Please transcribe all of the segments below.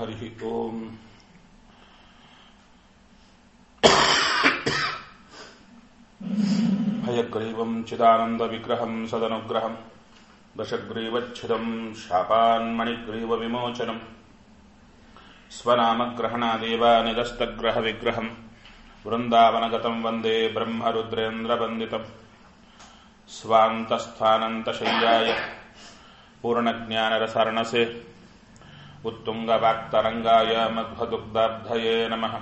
हरिः ओम् हयग्रीवम् चिदानन्दविग्रहम् सदनुग्रहम् दशग्रीवच्छिदम् शापान्मणिग्रीवविमोचनम् स्वनामग्रहणादेव निदस्तग्रहविग्रहम् वृन्दावनगतम् वन्दे ब्रह्मरुद्रेन्द्रवन्दितम् स्वान्तस्थानन्तशय्याय पूर्णज्ञानरसर्णसे उत्तुङ्गवाक्तरङ्गाय मध्वदुग्धाब्धये नमः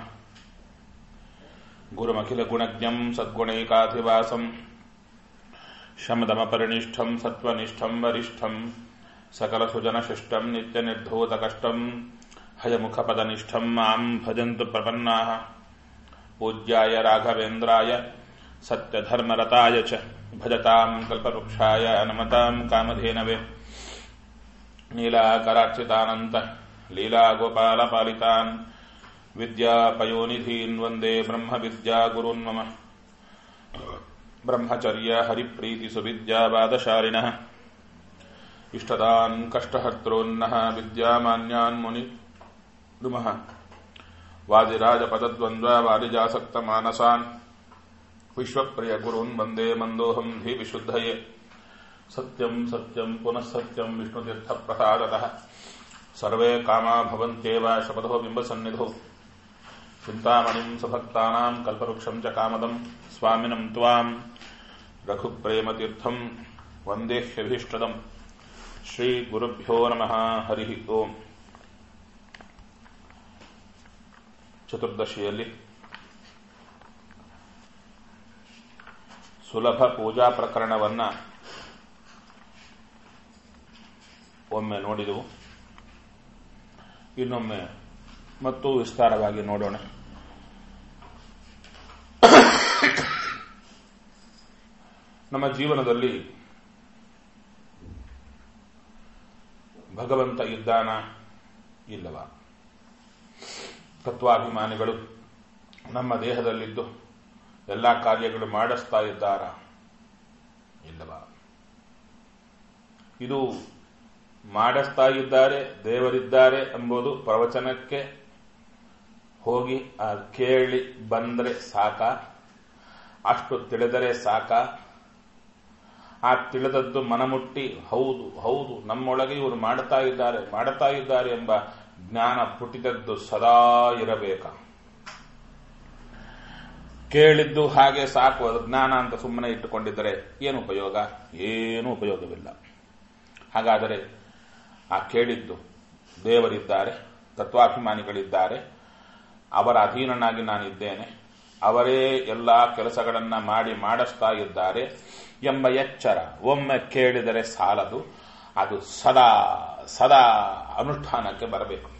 गुरुमखिलगुणज्ञम् सद्गुणैकाधिवासम् शमदमपरिनिष्ठम् सत्त्वनिष्ठम् वरिष्ठम् सकलसुजनशिष्टम् नित्यनिर्धूतकष्टम् हयमुखपदनिष्ठम् माम् भजन्तु प्रपन्नाः पूज्याय राघवेन्द्राय सत्यधर्मरताय च भजताम् कल्पवृक्षाय नमताम् कामधेनवे नीलाकरार्चितानन्त लीलागोपालपालितान् विद्यापयोनिधीन् वन्दे ब्रह्मविद्यागुरून् मम ब्रह्मचर्य हरिप्रीतिसुविद्यावादशालिनः इष्टदान् कष्टहर्तॄन्नः विद्यामान्यान् मुनि रुमः वादिराजपदद्वन्द्ववादिजासक्तमानसान् विश्वप्रियगुरून् वन्दे मन्दोऽहम् धीविशुद्धये सत्यम् सत्यम् पुनः सत्यम् विष्णुतीर्थप्रसादतः सर्वे कामा भवन्त्येव शपथो बिम्बसन्निधौ चिन्तामणिम् सुभक्तानाम् कल्पवृक्षम् च कामदम् स्वामिनम् त्वाम् रघुप्रेमतीर्थम् वन्देह्यभीष्टदम् श्रीगुरुभ्यो नमः ಹರಿಃ ಓಂ ಚತುರ್ದಶಿಯಲ್ಲಿ ಸುಲಭ ಪೂಜಾ ಪ್ರಕರಣವನ್ನ ಒಮ್ಮೆ ನೋಡಿದೆವು ಇನ್ನೊಮ್ಮೆ ಮತ್ತು ವಿಸ್ತಾರವಾಗಿ ನೋಡೋಣ ನಮ್ಮ ಜೀವನದಲ್ಲಿ ಭಗವಂತ ಇದ್ದಾನ ಇಲ್ಲವ ತತ್ವಾಭಿಮಾನಿಗಳು ನಮ್ಮ ದೇಹದಲ್ಲಿದ್ದು ಎಲ್ಲ ಕಾರ್ಯಗಳು ಮಾಡಿಸ್ತಾ ಇದ್ದಾರ ಇಲ್ಲವ ಇದು ಮಾಡಿಸ್ತಾ ಇದ್ದಾರೆ ದೇವರಿದ್ದಾರೆ ಎಂಬುದು ಪ್ರವಚನಕ್ಕೆ ಹೋಗಿ ಕೇಳಿ ಬಂದರೆ ಸಾಕ ಅಷ್ಟು ತಿಳಿದರೆ ಸಾಕ ಆ ತಿಳಿದದ್ದು ಮನಮುಟ್ಟಿ ಹೌದು ಹೌದು ನಮ್ಮೊಳಗೆ ಇವರು ಮಾಡ್ತಾ ಇದ್ದಾರೆ ಮಾಡ್ತಾ ಇದ್ದಾರೆ ಎಂಬ ಜ್ಞಾನ ಪುಟಿದದ್ದು ಸದಾ ಇರಬೇಕ ಕೇಳಿದ್ದು ಹಾಗೆ ಸಾಕು ಅದು ಜ್ಞಾನ ಅಂತ ಸುಮ್ಮನೆ ಇಟ್ಟುಕೊಂಡಿದ್ದರೆ ಏನು ಉಪಯೋಗ ಏನೂ ಉಪಯೋಗವಿಲ್ಲ ಹಾಗಾದರೆ ಆ ಕೇಳಿದ್ದು ದೇವರಿದ್ದಾರೆ ತತ್ವಾಭಿಮಾನಿಗಳಿದ್ದಾರೆ ಅವರ ಅಧೀನನಾಗಿ ನಾನಿದ್ದೇನೆ ಅವರೇ ಎಲ್ಲ ಕೆಲಸಗಳನ್ನ ಮಾಡಿ ಮಾಡಿಸ್ತಾ ಇದ್ದಾರೆ ಎಂಬ ಎಚ್ಚರ ಒಮ್ಮೆ ಕೇಳಿದರೆ ಸಾಲದು ಅದು ಸದಾ ಸದಾ ಅನುಷ್ಠಾನಕ್ಕೆ ಬರಬೇಕು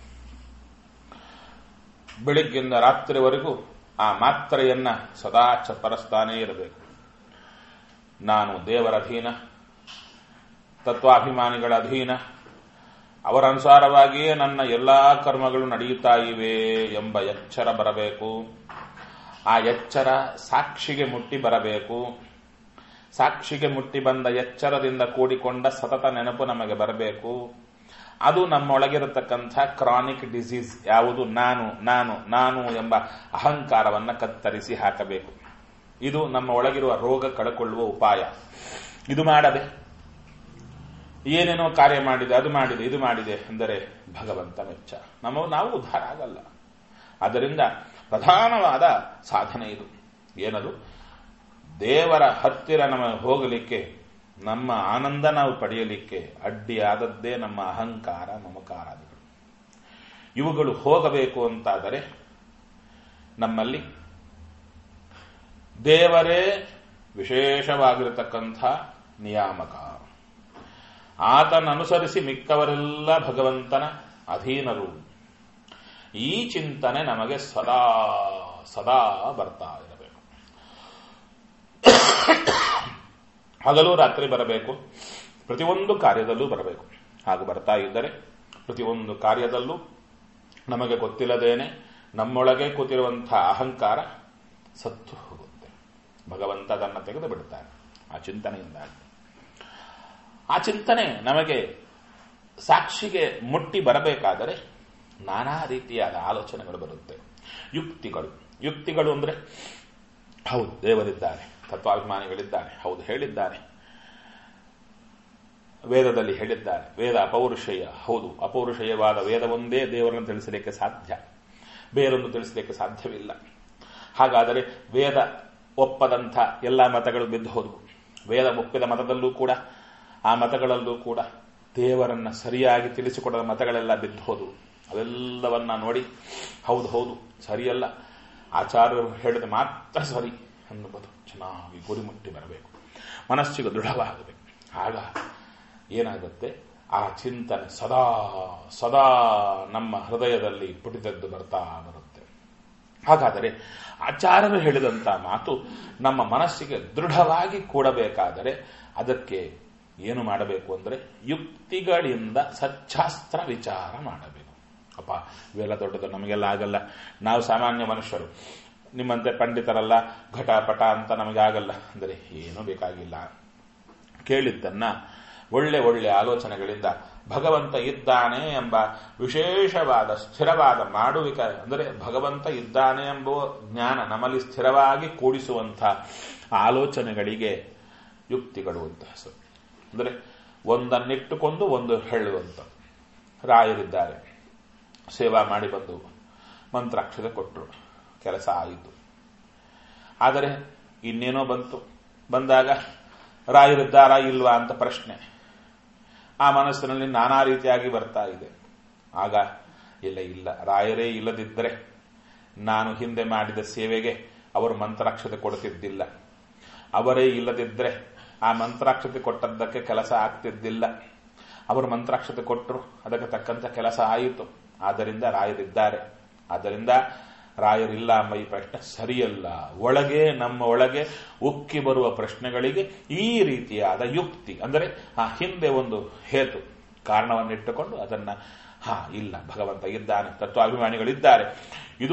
ಬೆಳಿಗ್ಗಿಂದ ರಾತ್ರಿವರೆಗೂ ಆ ಮಾತ್ರೆಯನ್ನ ಸದಾ ಚಪ್ಪರಿಸ್ತಾನೇ ಇರಬೇಕು ನಾನು ದೇವರ ಅಧೀನ ತತ್ವಾಭಿಮಾನಿಗಳ ಅಧೀನ ಅವರ ಅನುಸಾರವಾಗಿಯೇ ನನ್ನ ಎಲ್ಲಾ ಕರ್ಮಗಳು ನಡೆಯುತ್ತಾ ಇವೆ ಎಂಬ ಎಚ್ಚರ ಬರಬೇಕು ಆ ಎಚ್ಚರ ಸಾಕ್ಷಿಗೆ ಮುಟ್ಟಿ ಬರಬೇಕು ಸಾಕ್ಷಿಗೆ ಮುಟ್ಟಿ ಬಂದ ಎಚ್ಚರದಿಂದ ಕೂಡಿಕೊಂಡ ಸತತ ನೆನಪು ನಮಗೆ ಬರಬೇಕು ಅದು ನಮ್ಮೊಳಗಿರತಕ್ಕಂಥ ಕ್ರಾನಿಕ್ ಡಿಸೀಸ್ ಯಾವುದು ನಾನು ನಾನು ನಾನು ಎಂಬ ಅಹಂಕಾರವನ್ನು ಕತ್ತರಿಸಿ ಹಾಕಬೇಕು ಇದು ನಮ್ಮ ಒಳಗಿರುವ ರೋಗ ಕಳಕೊಳ್ಳುವ ಉಪಾಯ ಇದು ಮಾಡದೆ ಏನೇನೋ ಕಾರ್ಯ ಮಾಡಿದೆ ಅದು ಮಾಡಿದೆ ಇದು ಮಾಡಿದೆ ಅಂದರೆ ಭಗವಂತ ಮೆಚ್ಚ ನಮ್ಮ ನಾವು ಉದ್ಧಾರ ಆಗಲ್ಲ ಆದ್ದರಿಂದ ಪ್ರಧಾನವಾದ ಸಾಧನೆ ಇದು ಏನದು ದೇವರ ಹತ್ತಿರ ನಮಗೆ ಹೋಗಲಿಕ್ಕೆ ನಮ್ಮ ಆನಂದ ನಾವು ಪಡೆಯಲಿಕ್ಕೆ ಅಡ್ಡಿಯಾದದ್ದೇ ನಮ್ಮ ಅಹಂಕಾರ ಮಮಕಾರಾದಿಗಳು ಇವುಗಳು ಹೋಗಬೇಕು ಅಂತಾದರೆ ನಮ್ಮಲ್ಲಿ ದೇವರೇ ವಿಶೇಷವಾಗಿರತಕ್ಕಂಥ ನಿಯಾಮಕ ಆತನನುಸರಿಸಿ ಮಿಕ್ಕವರೆಲ್ಲ ಭಗವಂತನ ಅಧೀನರು ಈ ಚಿಂತನೆ ನಮಗೆ ಸದಾ ಸದಾ ಬರ್ತಾ ಇರಬೇಕು ಹಗಲು ರಾತ್ರಿ ಬರಬೇಕು ಪ್ರತಿಯೊಂದು ಕಾರ್ಯದಲ್ಲೂ ಬರಬೇಕು ಹಾಗೆ ಬರ್ತಾ ಇದ್ದರೆ ಪ್ರತಿಯೊಂದು ಕಾರ್ಯದಲ್ಲೂ ನಮಗೆ ಗೊತ್ತಿಲ್ಲದೇನೆ ನಮ್ಮೊಳಗೆ ಕೂತಿರುವಂತಹ ಅಹಂಕಾರ ಸತ್ತು ಹೋಗುತ್ತೆ ಭಗವಂತ ಅದನ್ನು ತೆಗೆದು ಬಿಡುತ್ತಾನೆ ಆ ಚಿಂತನೆಯಿಂದಾಗಿ ಆ ಚಿಂತನೆ ನಮಗೆ ಸಾಕ್ಷಿಗೆ ಮುಟ್ಟಿ ಬರಬೇಕಾದರೆ ನಾನಾ ರೀತಿಯಾದ ಆಲೋಚನೆಗಳು ಬರುತ್ತೆ ಯುಕ್ತಿಗಳು ಯುಕ್ತಿಗಳು ಅಂದ್ರೆ ಹೌದು ದೇವರಿದ್ದಾರೆ ತತ್ವಾಭಿಮಾನಿಗಳಿದ್ದಾರೆ ಹೌದು ಹೇಳಿದ್ದಾರೆ ವೇದದಲ್ಲಿ ಹೇಳಿದ್ದಾರೆ ವೇದ ಅಪೌರುಷೇಯ ಹೌದು ಅಪೌರುಷೇಯವಾದ ವೇದವೊಂದೇ ದೇವರನ್ನು ತಿಳಿಸಲಿಕ್ಕೆ ಸಾಧ್ಯ ಬೇರೊಂದು ತಿಳಿಸಲಿಕ್ಕೆ ಸಾಧ್ಯವಿಲ್ಲ ಹಾಗಾದರೆ ವೇದ ಒಪ್ಪದಂಥ ಎಲ್ಲ ಮತಗಳು ಬಿದ್ದು ಹೋದವು ವೇದ ಒಪ್ಪಿದ ಮತದಲ್ಲೂ ಕೂಡ ಆ ಮತಗಳಲ್ಲೂ ಕೂಡ ದೇವರನ್ನ ಸರಿಯಾಗಿ ತಿಳಿಸಿಕೊಡದ ಮತಗಳೆಲ್ಲ ಬಿದ್ದು ಹೋದವು ಅವೆಲ್ಲವನ್ನ ನೋಡಿ ಹೌದು ಹೌದು ಸರಿಯಲ್ಲ ಆಚಾರ್ಯರು ಹೇಳಿದ ಮಾತ್ರ ಸರಿ ಅನ್ನುವುದು ಚೆನ್ನಾಗಿ ಗುರಿ ಮುಟ್ಟಿ ಬರಬೇಕು ಮನಸ್ಸಿಗೆ ದೃಢವಾಗಬೇಕು ಆಗ ಏನಾಗುತ್ತೆ ಆ ಚಿಂತನೆ ಸದಾ ಸದಾ ನಮ್ಮ ಹೃದಯದಲ್ಲಿ ಪುಟಿದದ್ದು ಬರ್ತಾ ಬರುತ್ತೆ ಹಾಗಾದರೆ ಆಚಾರ್ಯರು ಹೇಳಿದಂಥ ಮಾತು ನಮ್ಮ ಮನಸ್ಸಿಗೆ ದೃಢವಾಗಿ ಕೂಡಬೇಕಾದರೆ ಅದಕ್ಕೆ ಏನು ಮಾಡಬೇಕು ಅಂದರೆ ಯುಕ್ತಿಗಳಿಂದ ಸಚ್ಚಾಸ್ತ್ರ ವಿಚಾರ ಮಾಡಬೇಕು ಅಪ್ಪ ಇವೆಲ್ಲ ದೊಡ್ಡದು ನಮಗೆಲ್ಲ ಆಗಲ್ಲ ನಾವು ಸಾಮಾನ್ಯ ಮನುಷ್ಯರು ನಿಮ್ಮಂತೆ ಪಂಡಿತರಲ್ಲ ಘಟಪಟ ಅಂತ ನಮಗೆ ಆಗಲ್ಲ ಅಂದರೆ ಏನೂ ಬೇಕಾಗಿಲ್ಲ ಕೇಳಿದ್ದನ್ನ ಒಳ್ಳೆ ಒಳ್ಳೆ ಆಲೋಚನೆಗಳಿಂದ ಭಗವಂತ ಇದ್ದಾನೆ ಎಂಬ ವಿಶೇಷವಾದ ಸ್ಥಿರವಾದ ಮಾಡುವಿಕೆ ಅಂದರೆ ಭಗವಂತ ಇದ್ದಾನೆ ಎಂಬ ಜ್ಞಾನ ನಮ್ಮಲ್ಲಿ ಸ್ಥಿರವಾಗಿ ಕೂಡಿಸುವಂಥ ಆಲೋಚನೆಗಳಿಗೆ ಯುಕ್ತಿಗಳು ಅಂತ ಹೆಸರು ಅಂದರೆ ಒಂದನ್ನಿಟ್ಟುಕೊಂಡು ಒಂದು ಹೇಳುವಂಥ ರಾಯರಿದ್ದಾರೆ ಸೇವಾ ಮಾಡಿ ಬಂದು ಮಂತ್ರಾಕ್ಷರ ಕೊಟ್ಟರು ಕೆಲಸ ಆಯಿತು ಆದರೆ ಇನ್ನೇನೋ ಬಂತು ಬಂದಾಗ ರಾಯರಿದ್ದಾರಾ ಇಲ್ವಾ ಅಂತ ಪ್ರಶ್ನೆ ಆ ಮನಸ್ಸಿನಲ್ಲಿ ನಾನಾ ರೀತಿಯಾಗಿ ಬರ್ತಾ ಇದೆ ಆಗ ಇಲ್ಲ ಇಲ್ಲ ರಾಯರೇ ಇಲ್ಲದಿದ್ದರೆ ನಾನು ಹಿಂದೆ ಮಾಡಿದ ಸೇವೆಗೆ ಅವರು ಮಂತ್ರಾಕ್ಷತೆ ಕೊಡ್ತಿದ್ದಿಲ್ಲ ಅವರೇ ಇಲ್ಲದಿದ್ದರೆ ಆ ಮಂತ್ರಾಕ್ಷತೆ ಕೊಟ್ಟದ್ದಕ್ಕೆ ಕೆಲಸ ಆಗ್ತಿದ್ದಿಲ್ಲ ಅವರು ಮಂತ್ರಾಕ್ಷತೆ ಕೊಟ್ಟರು ಅದಕ್ಕೆ ತಕ್ಕಂತ ಕೆಲಸ ಆಯಿತು ಆದ್ದರಿಂದ ರಾಯರಿದ್ದಾರೆ ಆದ್ದರಿಂದ ರಾಯರಿಲ್ಲ ಎಂಬ ಈ ಪ್ರಶ್ನೆ ಸರಿಯಲ್ಲ ಒಳಗೆ ನಮ್ಮ ಒಳಗೆ ಉಕ್ಕಿ ಬರುವ ಪ್ರಶ್ನೆಗಳಿಗೆ ಈ ರೀತಿಯಾದ ಯುಕ್ತಿ ಅಂದರೆ ಆ ಹಿಂದೆ ಒಂದು ಹೇತು ಕಾರಣವನ್ನಿಟ್ಟುಕೊಂಡು ಅದನ್ನ ಹಾ ಇಲ್ಲ ಭಗವಂತ ಇದ್ದಾನೆ ತತ್ವಾಭಿಮಾನಿಗಳಿದ್ದಾರೆ ಇದು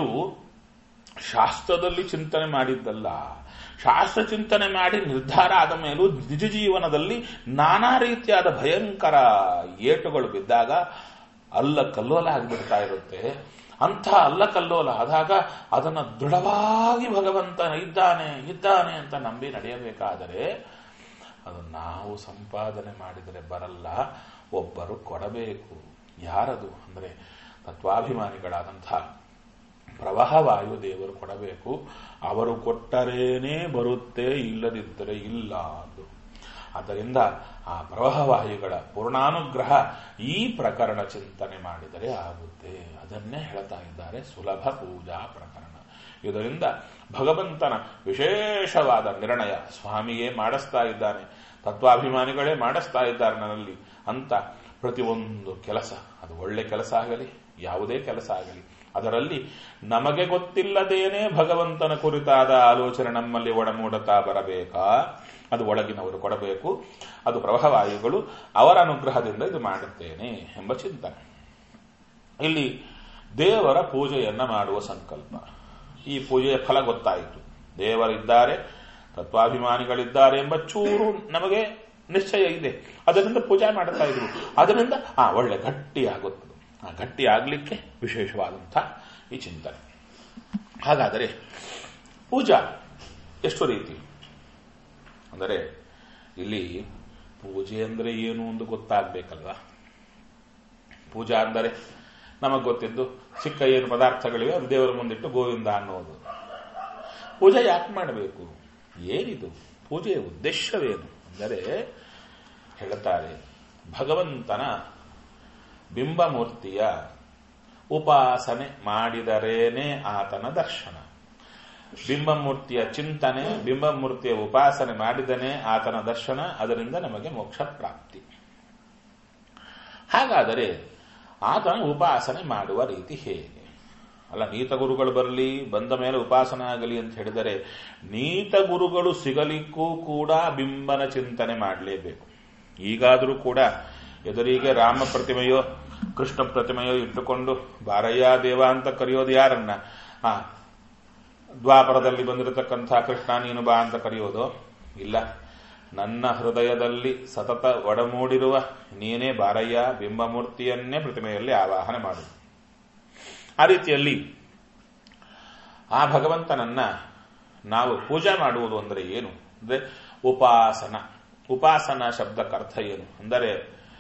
ಶಾಸ್ತ್ರದಲ್ಲಿ ಚಿಂತನೆ ಮಾಡಿದ್ದಲ್ಲ ಶಾಸ್ತ್ರ ಚಿಂತನೆ ಮಾಡಿ ನಿರ್ಧಾರ ಆದ ಮೇಲೂ ನಿಜ ಜೀವನದಲ್ಲಿ ನಾನಾ ರೀತಿಯಾದ ಭಯಂಕರ ಏಟುಗಳು ಬಿದ್ದಾಗ ಅಲ್ಲ ಕಲ್ಲೋಲ ಆಗಿಬಿಡ್ತಾ ಇರುತ್ತೆ ಅಂಥ ಅಲ್ಲ ಕಲ್ಲೋಲ ಆದಾಗ ಅದನ್ನು ದೃಢವಾಗಿ ಭಗವಂತ ಇದ್ದಾನೆ ಇದ್ದಾನೆ ಅಂತ ನಂಬಿ ನಡೆಯಬೇಕಾದರೆ ಅದು ನಾವು ಸಂಪಾದನೆ ಮಾಡಿದರೆ ಬರಲ್ಲ ಒಬ್ಬರು ಕೊಡಬೇಕು ಯಾರದು ಅಂದರೆ ತತ್ವಾಭಿಮಾನಿಗಳಾದಂಥ ಪ್ರವಾಹವಾಯು ದೇವರು ಕೊಡಬೇಕು ಅವರು ಕೊಟ್ಟರೇನೇ ಬರುತ್ತೆ ಇಲ್ಲದಿದ್ದರೆ ಇಲ್ಲ ಅಂದು ಆದ್ದರಿಂದ ಆ ಪ್ರವಾಹವಾಯುಗಳ ಪೂರ್ಣಾನುಗ್ರಹ ಈ ಪ್ರಕರಣ ಚಿಂತನೆ ಮಾಡಿದರೆ ಆಗುತ್ತೆ ಅದನ್ನೇ ಹೇಳ್ತಾ ಇದ್ದಾರೆ ಸುಲಭ ಪೂಜಾ ಪ್ರಕರಣ ಇದರಿಂದ ಭಗವಂತನ ವಿಶೇಷವಾದ ನಿರ್ಣಯ ಸ್ವಾಮಿಯೇ ಮಾಡಿಸ್ತಾ ಇದ್ದಾನೆ ತತ್ವಾಭಿಮಾನಿಗಳೇ ಮಾಡಿಸ್ತಾ ಇದ್ದಾರೆ ನನ್ನಲ್ಲಿ ಅಂತ ಪ್ರತಿಯೊಂದು ಕೆಲಸ ಅದು ಒಳ್ಳೆ ಕೆಲಸ ಆಗಲಿ ಯಾವುದೇ ಕೆಲಸ ಆಗಲಿ ಅದರಲ್ಲಿ ನಮಗೆ ಗೊತ್ತಿಲ್ಲದೇನೆ ಭಗವಂತನ ಕುರಿತಾದ ಆಲೋಚನೆ ನಮ್ಮಲ್ಲಿ ಒಡಮೂಡುತ್ತಾ ಬರಬೇಕಾ ಅದು ಒಳಗಿನವರು ಕೊಡಬೇಕು ಅದು ಪ್ರವಾಹವಾಯುಗಳು ಅವರ ಅನುಗ್ರಹದಿಂದ ಇದು ಮಾಡುತ್ತೇನೆ ಎಂಬ ಚಿಂತನೆ ಇಲ್ಲಿ ದೇವರ ಪೂಜೆಯನ್ನ ಮಾಡುವ ಸಂಕಲ್ಪ ಈ ಪೂಜೆಯ ಫಲ ಗೊತ್ತಾಯಿತು ದೇವರಿದ್ದಾರೆ ತತ್ವಾಭಿಮಾನಿಗಳಿದ್ದಾರೆ ಎಂಬ ಚೂರು ನಮಗೆ ನಿಶ್ಚಯ ಇದೆ ಅದರಿಂದ ಪೂಜೆ ಮಾಡುತ್ತಾ ಇದ್ರು ಅದರಿಂದ ಆ ಒಳ್ಳೆ ಗಟ್ಟಿಯಾಗುತ್ತದೆ ಆ ಗಟ್ಟಿ ಆಗಲಿಕ್ಕೆ ವಿಶೇಷವಾದಂಥ ಈ ಚಿಂತನೆ ಹಾಗಾದರೆ ಪೂಜಾ ಎಷ್ಟು ರೀತಿ ಅಂದರೆ ಇಲ್ಲಿ ಪೂಜೆ ಅಂದರೆ ಏನು ಒಂದು ಗೊತ್ತಾಗಬೇಕಲ್ವಾ ಪೂಜಾ ಅಂದರೆ ನಮಗೆ ಗೊತ್ತಿದ್ದು ಚಿಕ್ಕ ಏನು ಪದಾರ್ಥಗಳಿವೆ ಅದು ದೇವರ ಮುಂದಿಟ್ಟು ಗೋವಿಂದ ಅನ್ನೋದು ಪೂಜೆ ಯಾಕೆ ಮಾಡಬೇಕು ಏನಿದು ಪೂಜೆಯ ಉದ್ದೇಶವೇನು ಅಂದರೆ ಹೇಳ್ತಾರೆ ಭಗವಂತನ ಬಿಂಬಮೂರ್ತಿಯ ಉಪಾಸನೆ ಮಾಡಿದರೇನೆ ಆತನ ದರ್ಶನ ಬಿಂಬಮೂರ್ತಿಯ ಚಿಂತನೆ ಬಿಂಬಮೂರ್ತಿಯ ಉಪಾಸನೆ ಮಾಡಿದನೇ ಆತನ ದರ್ಶನ ಅದರಿಂದ ನಮಗೆ ಮೋಕ್ಷ ಪ್ರಾಪ್ತಿ ಹಾಗಾದರೆ ಆತನ ಉಪಾಸನೆ ಮಾಡುವ ರೀತಿ ಹೇಗೆ ಅಲ್ಲ ನೀತ ಗುರುಗಳು ಬರಲಿ ಬಂದ ಮೇಲೆ ಉಪಾಸನೆ ಆಗಲಿ ಅಂತ ಹೇಳಿದರೆ ನೀತ ಗುರುಗಳು ಸಿಗಲಿಕ್ಕೂ ಕೂಡ ಬಿಂಬನ ಚಿಂತನೆ ಮಾಡಲೇಬೇಕು ಈಗಾದರೂ ಕೂಡ ಎದುರಿಗೆ ರಾಮ ಪ್ರತಿಮೆಯೋ ಕೃಷ್ಣ ಪ್ರತಿಮೆಯೋ ಇಟ್ಟುಕೊಂಡು ಬಾರಯ್ಯ ದೇವ ಅಂತ ಕರೆಯೋದು ಯಾರನ್ನ ಆ ದ್ವಾಪರದಲ್ಲಿ ಬಂದಿರತಕ್ಕಂಥ ಕೃಷ್ಣ ನೀನು ಬಾ ಅಂತ ಕರೆಯೋದು ಇಲ್ಲ ನನ್ನ ಹೃದಯದಲ್ಲಿ ಸತತ ಒಡಮೂಡಿರುವ ನೀನೇ ಬಾರಯ್ಯ ಬಿಂಬಮೂರ್ತಿಯನ್ನೇ ಪ್ರತಿಮೆಯಲ್ಲಿ ಆವಾಹನೆ ಮಾಡು ಆ ರೀತಿಯಲ್ಲಿ ಆ ಭಗವಂತನನ್ನ ನಾವು ಪೂಜೆ ಮಾಡುವುದು ಅಂದರೆ ಏನು ಅಂದ್ರೆ ಉಪಾಸನ ಉಪಾಸನ ಶಬ್ದಕ್ಕರ್ಥ ಏನು ಅಂದರೆ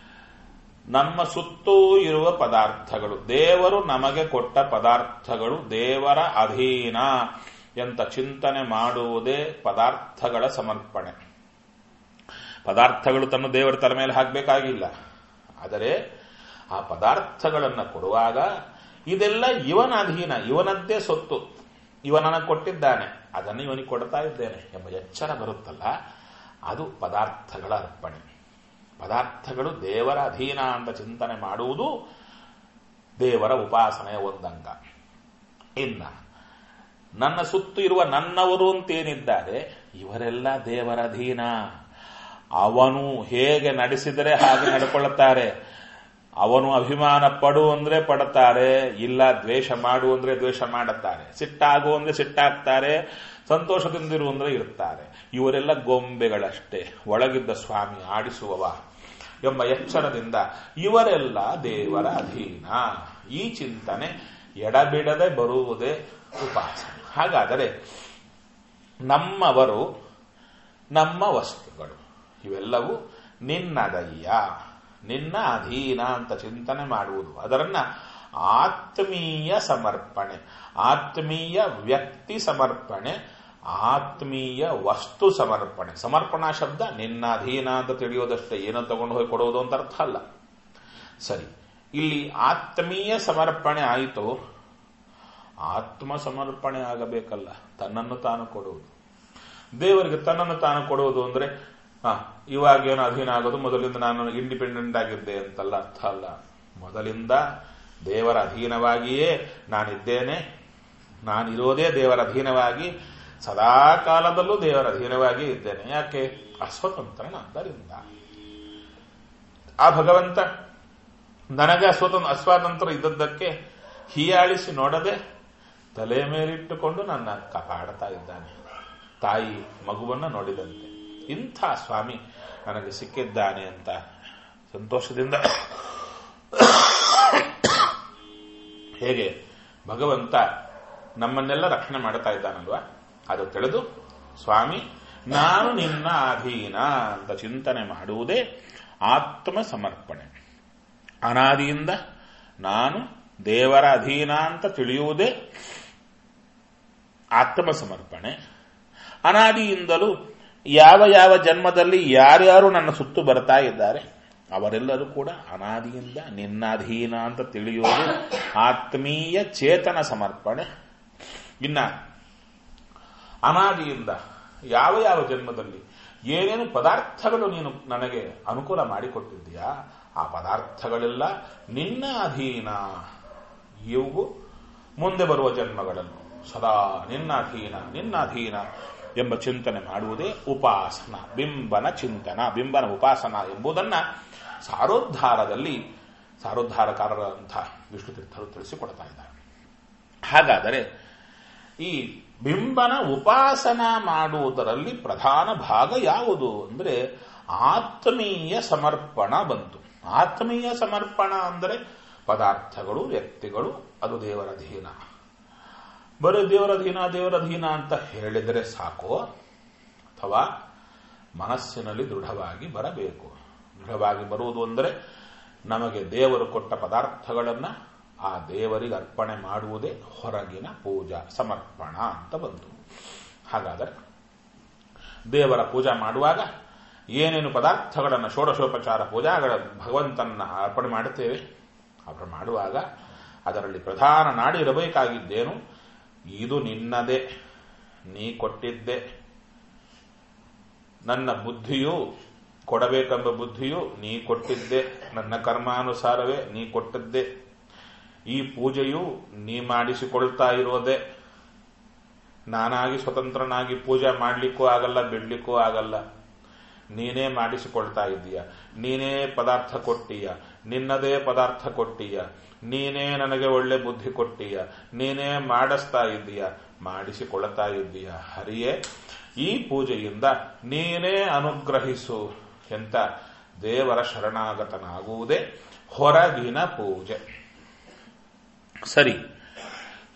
ನಮ್ಮ ಸುತ್ತೂ ಇರುವ ಪದಾರ್ಥಗಳು ದೇವರು ನಮಗೆ ಕೊಟ್ಟ ಪದಾರ್ಥಗಳು ದೇವರ ಅಧೀನ ಎಂತ ಚಿಂತನೆ ಮಾಡುವುದೇ ಪದಾರ್ಥಗಳ ಸಮರ್ಪಣೆ ಪದಾರ್ಥಗಳು ತನ್ನ ದೇವರ ತಲೆ ಮೇಲೆ ಹಾಕಬೇಕಾಗಿಲ್ಲ ಆದರೆ ಆ ಪದಾರ್ಥಗಳನ್ನು ಕೊಡುವಾಗ ಇದೆಲ್ಲ ಇವನ ಅಧೀನ ಇವನದ್ದೇ ಸೊತ್ತು ಇವನನ್ನ ಕೊಟ್ಟಿದ್ದಾನೆ ಅದನ್ನು ಇವನಿಗೆ ಕೊಡ್ತಾ ಇದ್ದೇನೆ ಎಂಬ ಎಚ್ಚರ ಬರುತ್ತಲ್ಲ ಅದು ಪದಾರ್ಥಗಳ ಅರ್ಪಣೆ ಪದಾರ್ಥಗಳು ದೇವರ ಅಧೀನ ಅಂತ ಚಿಂತನೆ ಮಾಡುವುದು ದೇವರ ಉಪಾಸನೆಯ ಒಂದಂಗ ಇನ್ನ ನನ್ನ ಸುತ್ತು ಇರುವ ನನ್ನವರು ಅಂತೇನಿದ್ದಾರೆ ಇವರೆಲ್ಲ ದೇವರ ಅಧೀನ ಅವನು ಹೇಗೆ ನಡೆಸಿದರೆ ಹಾಗೆ ನಡ್ಕೊಳ್ಳುತ್ತಾರೆ ಅವನು ಅಭಿಮಾನ ಪಡು ಅಂದ್ರೆ ಪಡುತ್ತಾರೆ ಇಲ್ಲ ದ್ವೇಷ ಮಾಡು ಅಂದ್ರೆ ದ್ವೇಷ ಮಾಡುತ್ತಾರೆ ಸಿಟ್ಟಾಗು ಅಂದ್ರೆ ಸಿಟ್ಟಾಗ್ತಾರೆ ಸಂತೋಷದಿಂದಿರು ಅಂದ್ರೆ ಇರುತ್ತಾರೆ ಇವರೆಲ್ಲ ಗೊಂಬೆಗಳಷ್ಟೇ ಒಳಗಿದ್ದ ಸ್ವಾಮಿ ಆಡಿಸುವವ ಎಂಬ ಎಚ್ಚರದಿಂದ ಇವರೆಲ್ಲ ದೇವರ ಅಧೀನ ಈ ಚಿಂತನೆ ಎಡಬಿಡದೆ ಬರುವುದೇ ಉಪಾಸನೆ ಹಾಗಾದರೆ ನಮ್ಮವರು ನಮ್ಮ ವಸ್ತುಗಳು ಇವೆಲ್ಲವೂ ನಿನ್ನದಯ್ಯ ನಿನ್ನ ಅಧೀನ ಅಂತ ಚಿಂತನೆ ಮಾಡುವುದು ಅದರನ್ನ ಆತ್ಮೀಯ ಸಮರ್ಪಣೆ ಆತ್ಮೀಯ ವ್ಯಕ್ತಿ ಸಮರ್ಪಣೆ ಆತ್ಮೀಯ ವಸ್ತು ಸಮರ್ಪಣೆ ಸಮರ್ಪಣಾ ಶಬ್ದ ನಿನ್ನ ಅಧೀನ ಅಂತ ತಿಳಿಯೋದಷ್ಟೇ ಏನೋ ತಗೊಂಡು ಹೋಗಿ ಕೊಡೋದು ಅಂತ ಅರ್ಥ ಅಲ್ಲ ಸರಿ ಇಲ್ಲಿ ಆತ್ಮೀಯ ಸಮರ್ಪಣೆ ಆಯಿತು ಆತ್ಮ ಸಮರ್ಪಣೆ ಆಗಬೇಕಲ್ಲ ತನ್ನನ್ನು ತಾನು ಕೊಡುವುದು ದೇವರಿಗೆ ತನ್ನನ್ನು ತಾನು ಕೊಡುವುದು ಅಂದ್ರೆ ಹ ಇವಾಗೇನು ಅಧೀನ ಆಗೋದು ಮೊದಲಿಂದ ನಾನು ಇಂಡಿಪೆಂಡೆಂಟ್ ಆಗಿದ್ದೆ ಅಂತಲ್ಲ ಅರ್ಥ ಅಲ್ಲ ಮೊದಲಿಂದ ದೇವರ ಅಧೀನವಾಗಿಯೇ ನಾನಿದ್ದೇನೆ ನಾನಿರೋದೇ ದೇವರ ಅಧೀನವಾಗಿ ಸದಾ ಕಾಲದಲ್ಲೂ ದೇವರ ಅಧೀನವಾಗಿ ಇದ್ದೇನೆ ಯಾಕೆ ಅಸ್ವತಂತ್ರನಾದ್ದರಿಂದ ಆ ಭಗವಂತ ನನಗೆ ಅಸ್ವತಂತ್ರ ಅಸ್ವಾತಂತ್ರ ಇದ್ದದ್ದಕ್ಕೆ ಹೀಯಾಳಿಸಿ ನೋಡದೆ ತಲೆ ಮೇಲಿಟ್ಟುಕೊಂಡು ನನ್ನ ಕಾಪಾಡ್ತಾ ಇದ್ದಾನೆ ತಾಯಿ ಮಗುವನ್ನ ನೋಡಿದಂತೆ ಇಂಥ ಸ್ವಾಮಿ ನನಗೆ ಸಿಕ್ಕಿದ್ದಾನೆ ಅಂತ ಸಂತೋಷದಿಂದ ಹೇಗೆ ಭಗವಂತ ನಮ್ಮನ್ನೆಲ್ಲ ರಕ್ಷಣೆ ಮಾಡ್ತಾ ಇದ್ದಾನಲ್ವಾ ಅದು ತಿಳಿದು ಸ್ವಾಮಿ ನಾನು ನಿನ್ನ ಅಧೀನ ಅಂತ ಚಿಂತನೆ ಮಾಡುವುದೇ ಆತ್ಮ ಸಮರ್ಪಣೆ ಅನಾದಿಯಿಂದ ನಾನು ದೇವರ ಅಧೀನ ಅಂತ ತಿಳಿಯುವುದೇ ಆತ್ಮ ಸಮರ್ಪಣೆ ಅನಾದಿಯಿಂದಲೂ ಯಾವ ಯಾವ ಜನ್ಮದಲ್ಲಿ ಯಾರ್ಯಾರು ನನ್ನ ಸುತ್ತು ಬರ್ತಾ ಇದ್ದಾರೆ ಅವರೆಲ್ಲರೂ ಕೂಡ ಅನಾದಿಯಿಂದ ನಿನ್ನ ಅಧೀನ ಅಂತ ತಿಳಿಯೋದು ಆತ್ಮೀಯ ಚೇತನ ಸಮರ್ಪಣೆ ಇನ್ನ ಅನಾದಿಯಿಂದ ಯಾವ ಯಾವ ಜನ್ಮದಲ್ಲಿ ಏನೇನು ಪದಾರ್ಥಗಳು ನೀನು ನನಗೆ ಅನುಕೂಲ ಮಾಡಿಕೊಟ್ಟಿದ್ದೀಯಾ ಆ ಪದಾರ್ಥಗಳೆಲ್ಲ ನಿನ್ನ ಅಧೀನ ಇವು ಮುಂದೆ ಬರುವ ಜನ್ಮಗಳನ್ನು ಸದಾ ನಿನ್ನ ಅಧೀನ ನಿನ್ನ ಅಧೀನ ಎಂಬ ಚಿಂತನೆ ಮಾಡುವುದೇ ಉಪಾಸನ ಬಿಂಬನ ಚಿಂತನ ಬಿಂಬನ ಉಪಾಸನ ಎಂಬುದನ್ನ ಸಾರೋದ್ಧಾರದಲ್ಲಿ ಸಾರೋದ್ಧಾರಕಾರರಂತಹ ವಿಷ್ಣು ತೀರ್ಥರು ತಿಳಿಸಿಕೊಡ್ತಾ ಇದ್ದಾರೆ ಹಾಗಾದರೆ ಈ ಬಿಂಬನ ಉಪಾಸನ ಮಾಡುವುದರಲ್ಲಿ ಪ್ರಧಾನ ಭಾಗ ಯಾವುದು ಅಂದ್ರೆ ಆತ್ಮೀಯ ಸಮರ್ಪಣ ಬಂತು ಆತ್ಮೀಯ ಸಮರ್ಪಣ ಅಂದರೆ ಪದಾರ್ಥಗಳು ವ್ಯಕ್ತಿಗಳು ಅದು ದೇವರ ಅಧೀನ ಬರೀ ದೇವರ ಅಧೀನ ದೇವರ ಅಧೀನ ಅಂತ ಹೇಳಿದರೆ ಸಾಕು ಅಥವಾ ಮನಸ್ಸಿನಲ್ಲಿ ದೃಢವಾಗಿ ಬರಬೇಕು ದೃಢವಾಗಿ ಬರುವುದು ಅಂದರೆ ನಮಗೆ ದೇವರು ಕೊಟ್ಟ ಪದಾರ್ಥಗಳನ್ನು ಆ ದೇವರಿಗೆ ಅರ್ಪಣೆ ಮಾಡುವುದೇ ಹೊರಗಿನ ಪೂಜಾ ಸಮರ್ಪಣ ಅಂತ ಬಂತು ಹಾಗಾದರೆ ದೇವರ ಪೂಜಾ ಮಾಡುವಾಗ ಏನೇನು ಪದಾರ್ಥಗಳನ್ನು ಷೋಡಶೋಪಚಾರ ಪೂಜಾಗಳ ಭಗವಂತನ ಅರ್ಪಣೆ ಮಾಡುತ್ತೇವೆ ಅರ್ಪಣೆ ಮಾಡುವಾಗ ಅದರಲ್ಲಿ ಪ್ರಧಾನ ನಾಡಿ ಇರಬೇಕಾಗಿದ್ದೇನು ಇದು ನಿನ್ನದೇ ನೀ ಕೊಟ್ಟಿದ್ದೆ ನನ್ನ ಬುದ್ಧಿಯು ಕೊಡಬೇಕೆಂಬ ಬುದ್ಧಿಯು ನೀ ಕೊಟ್ಟಿದ್ದೆ ನನ್ನ ಕರ್ಮಾನುಸಾರವೇ ನೀ ಕೊಟ್ಟದ್ದೇ ಈ ಪೂಜೆಯು ನೀ ಮಾಡಿಸಿಕೊಳ್ತಾ ಇರೋದೇ ನಾನಾಗಿ ಸ್ವತಂತ್ರನಾಗಿ ಪೂಜೆ ಮಾಡಲಿಕ್ಕೂ ಆಗಲ್ಲ ಬಿಡ್ಲಿಕ್ಕೂ ಆಗಲ್ಲ ನೀನೇ ಮಾಡಿಸಿಕೊಳ್ತಾ ಇದ್ದೀಯ ನೀನೇ ಪದಾರ್ಥ ಕೊಟ್ಟೀಯ ನಿನ್ನದೇ ಪದಾರ್ಥ ಕೊಟ್ಟೀಯ ನೀನೇ ನನಗೆ ಒಳ್ಳೆ ಬುದ್ಧಿ ಕೊಟ್ಟೀಯ ನೀನೇ ಮಾಡಿಸ್ತಾ ಇದ್ದೀಯ ಮಾಡಿಸಿಕೊಳ್ತಾ ಇದ್ದೀಯ ಹರಿಯೇ ಈ ಪೂಜೆಯಿಂದ ನೀನೇ ಅನುಗ್ರಹಿಸು ಎಂತ ದೇವರ ಶರಣಾಗತನಾಗುವುದೇ ಹೊರಗಿನ ಪೂಜೆ ಸರಿ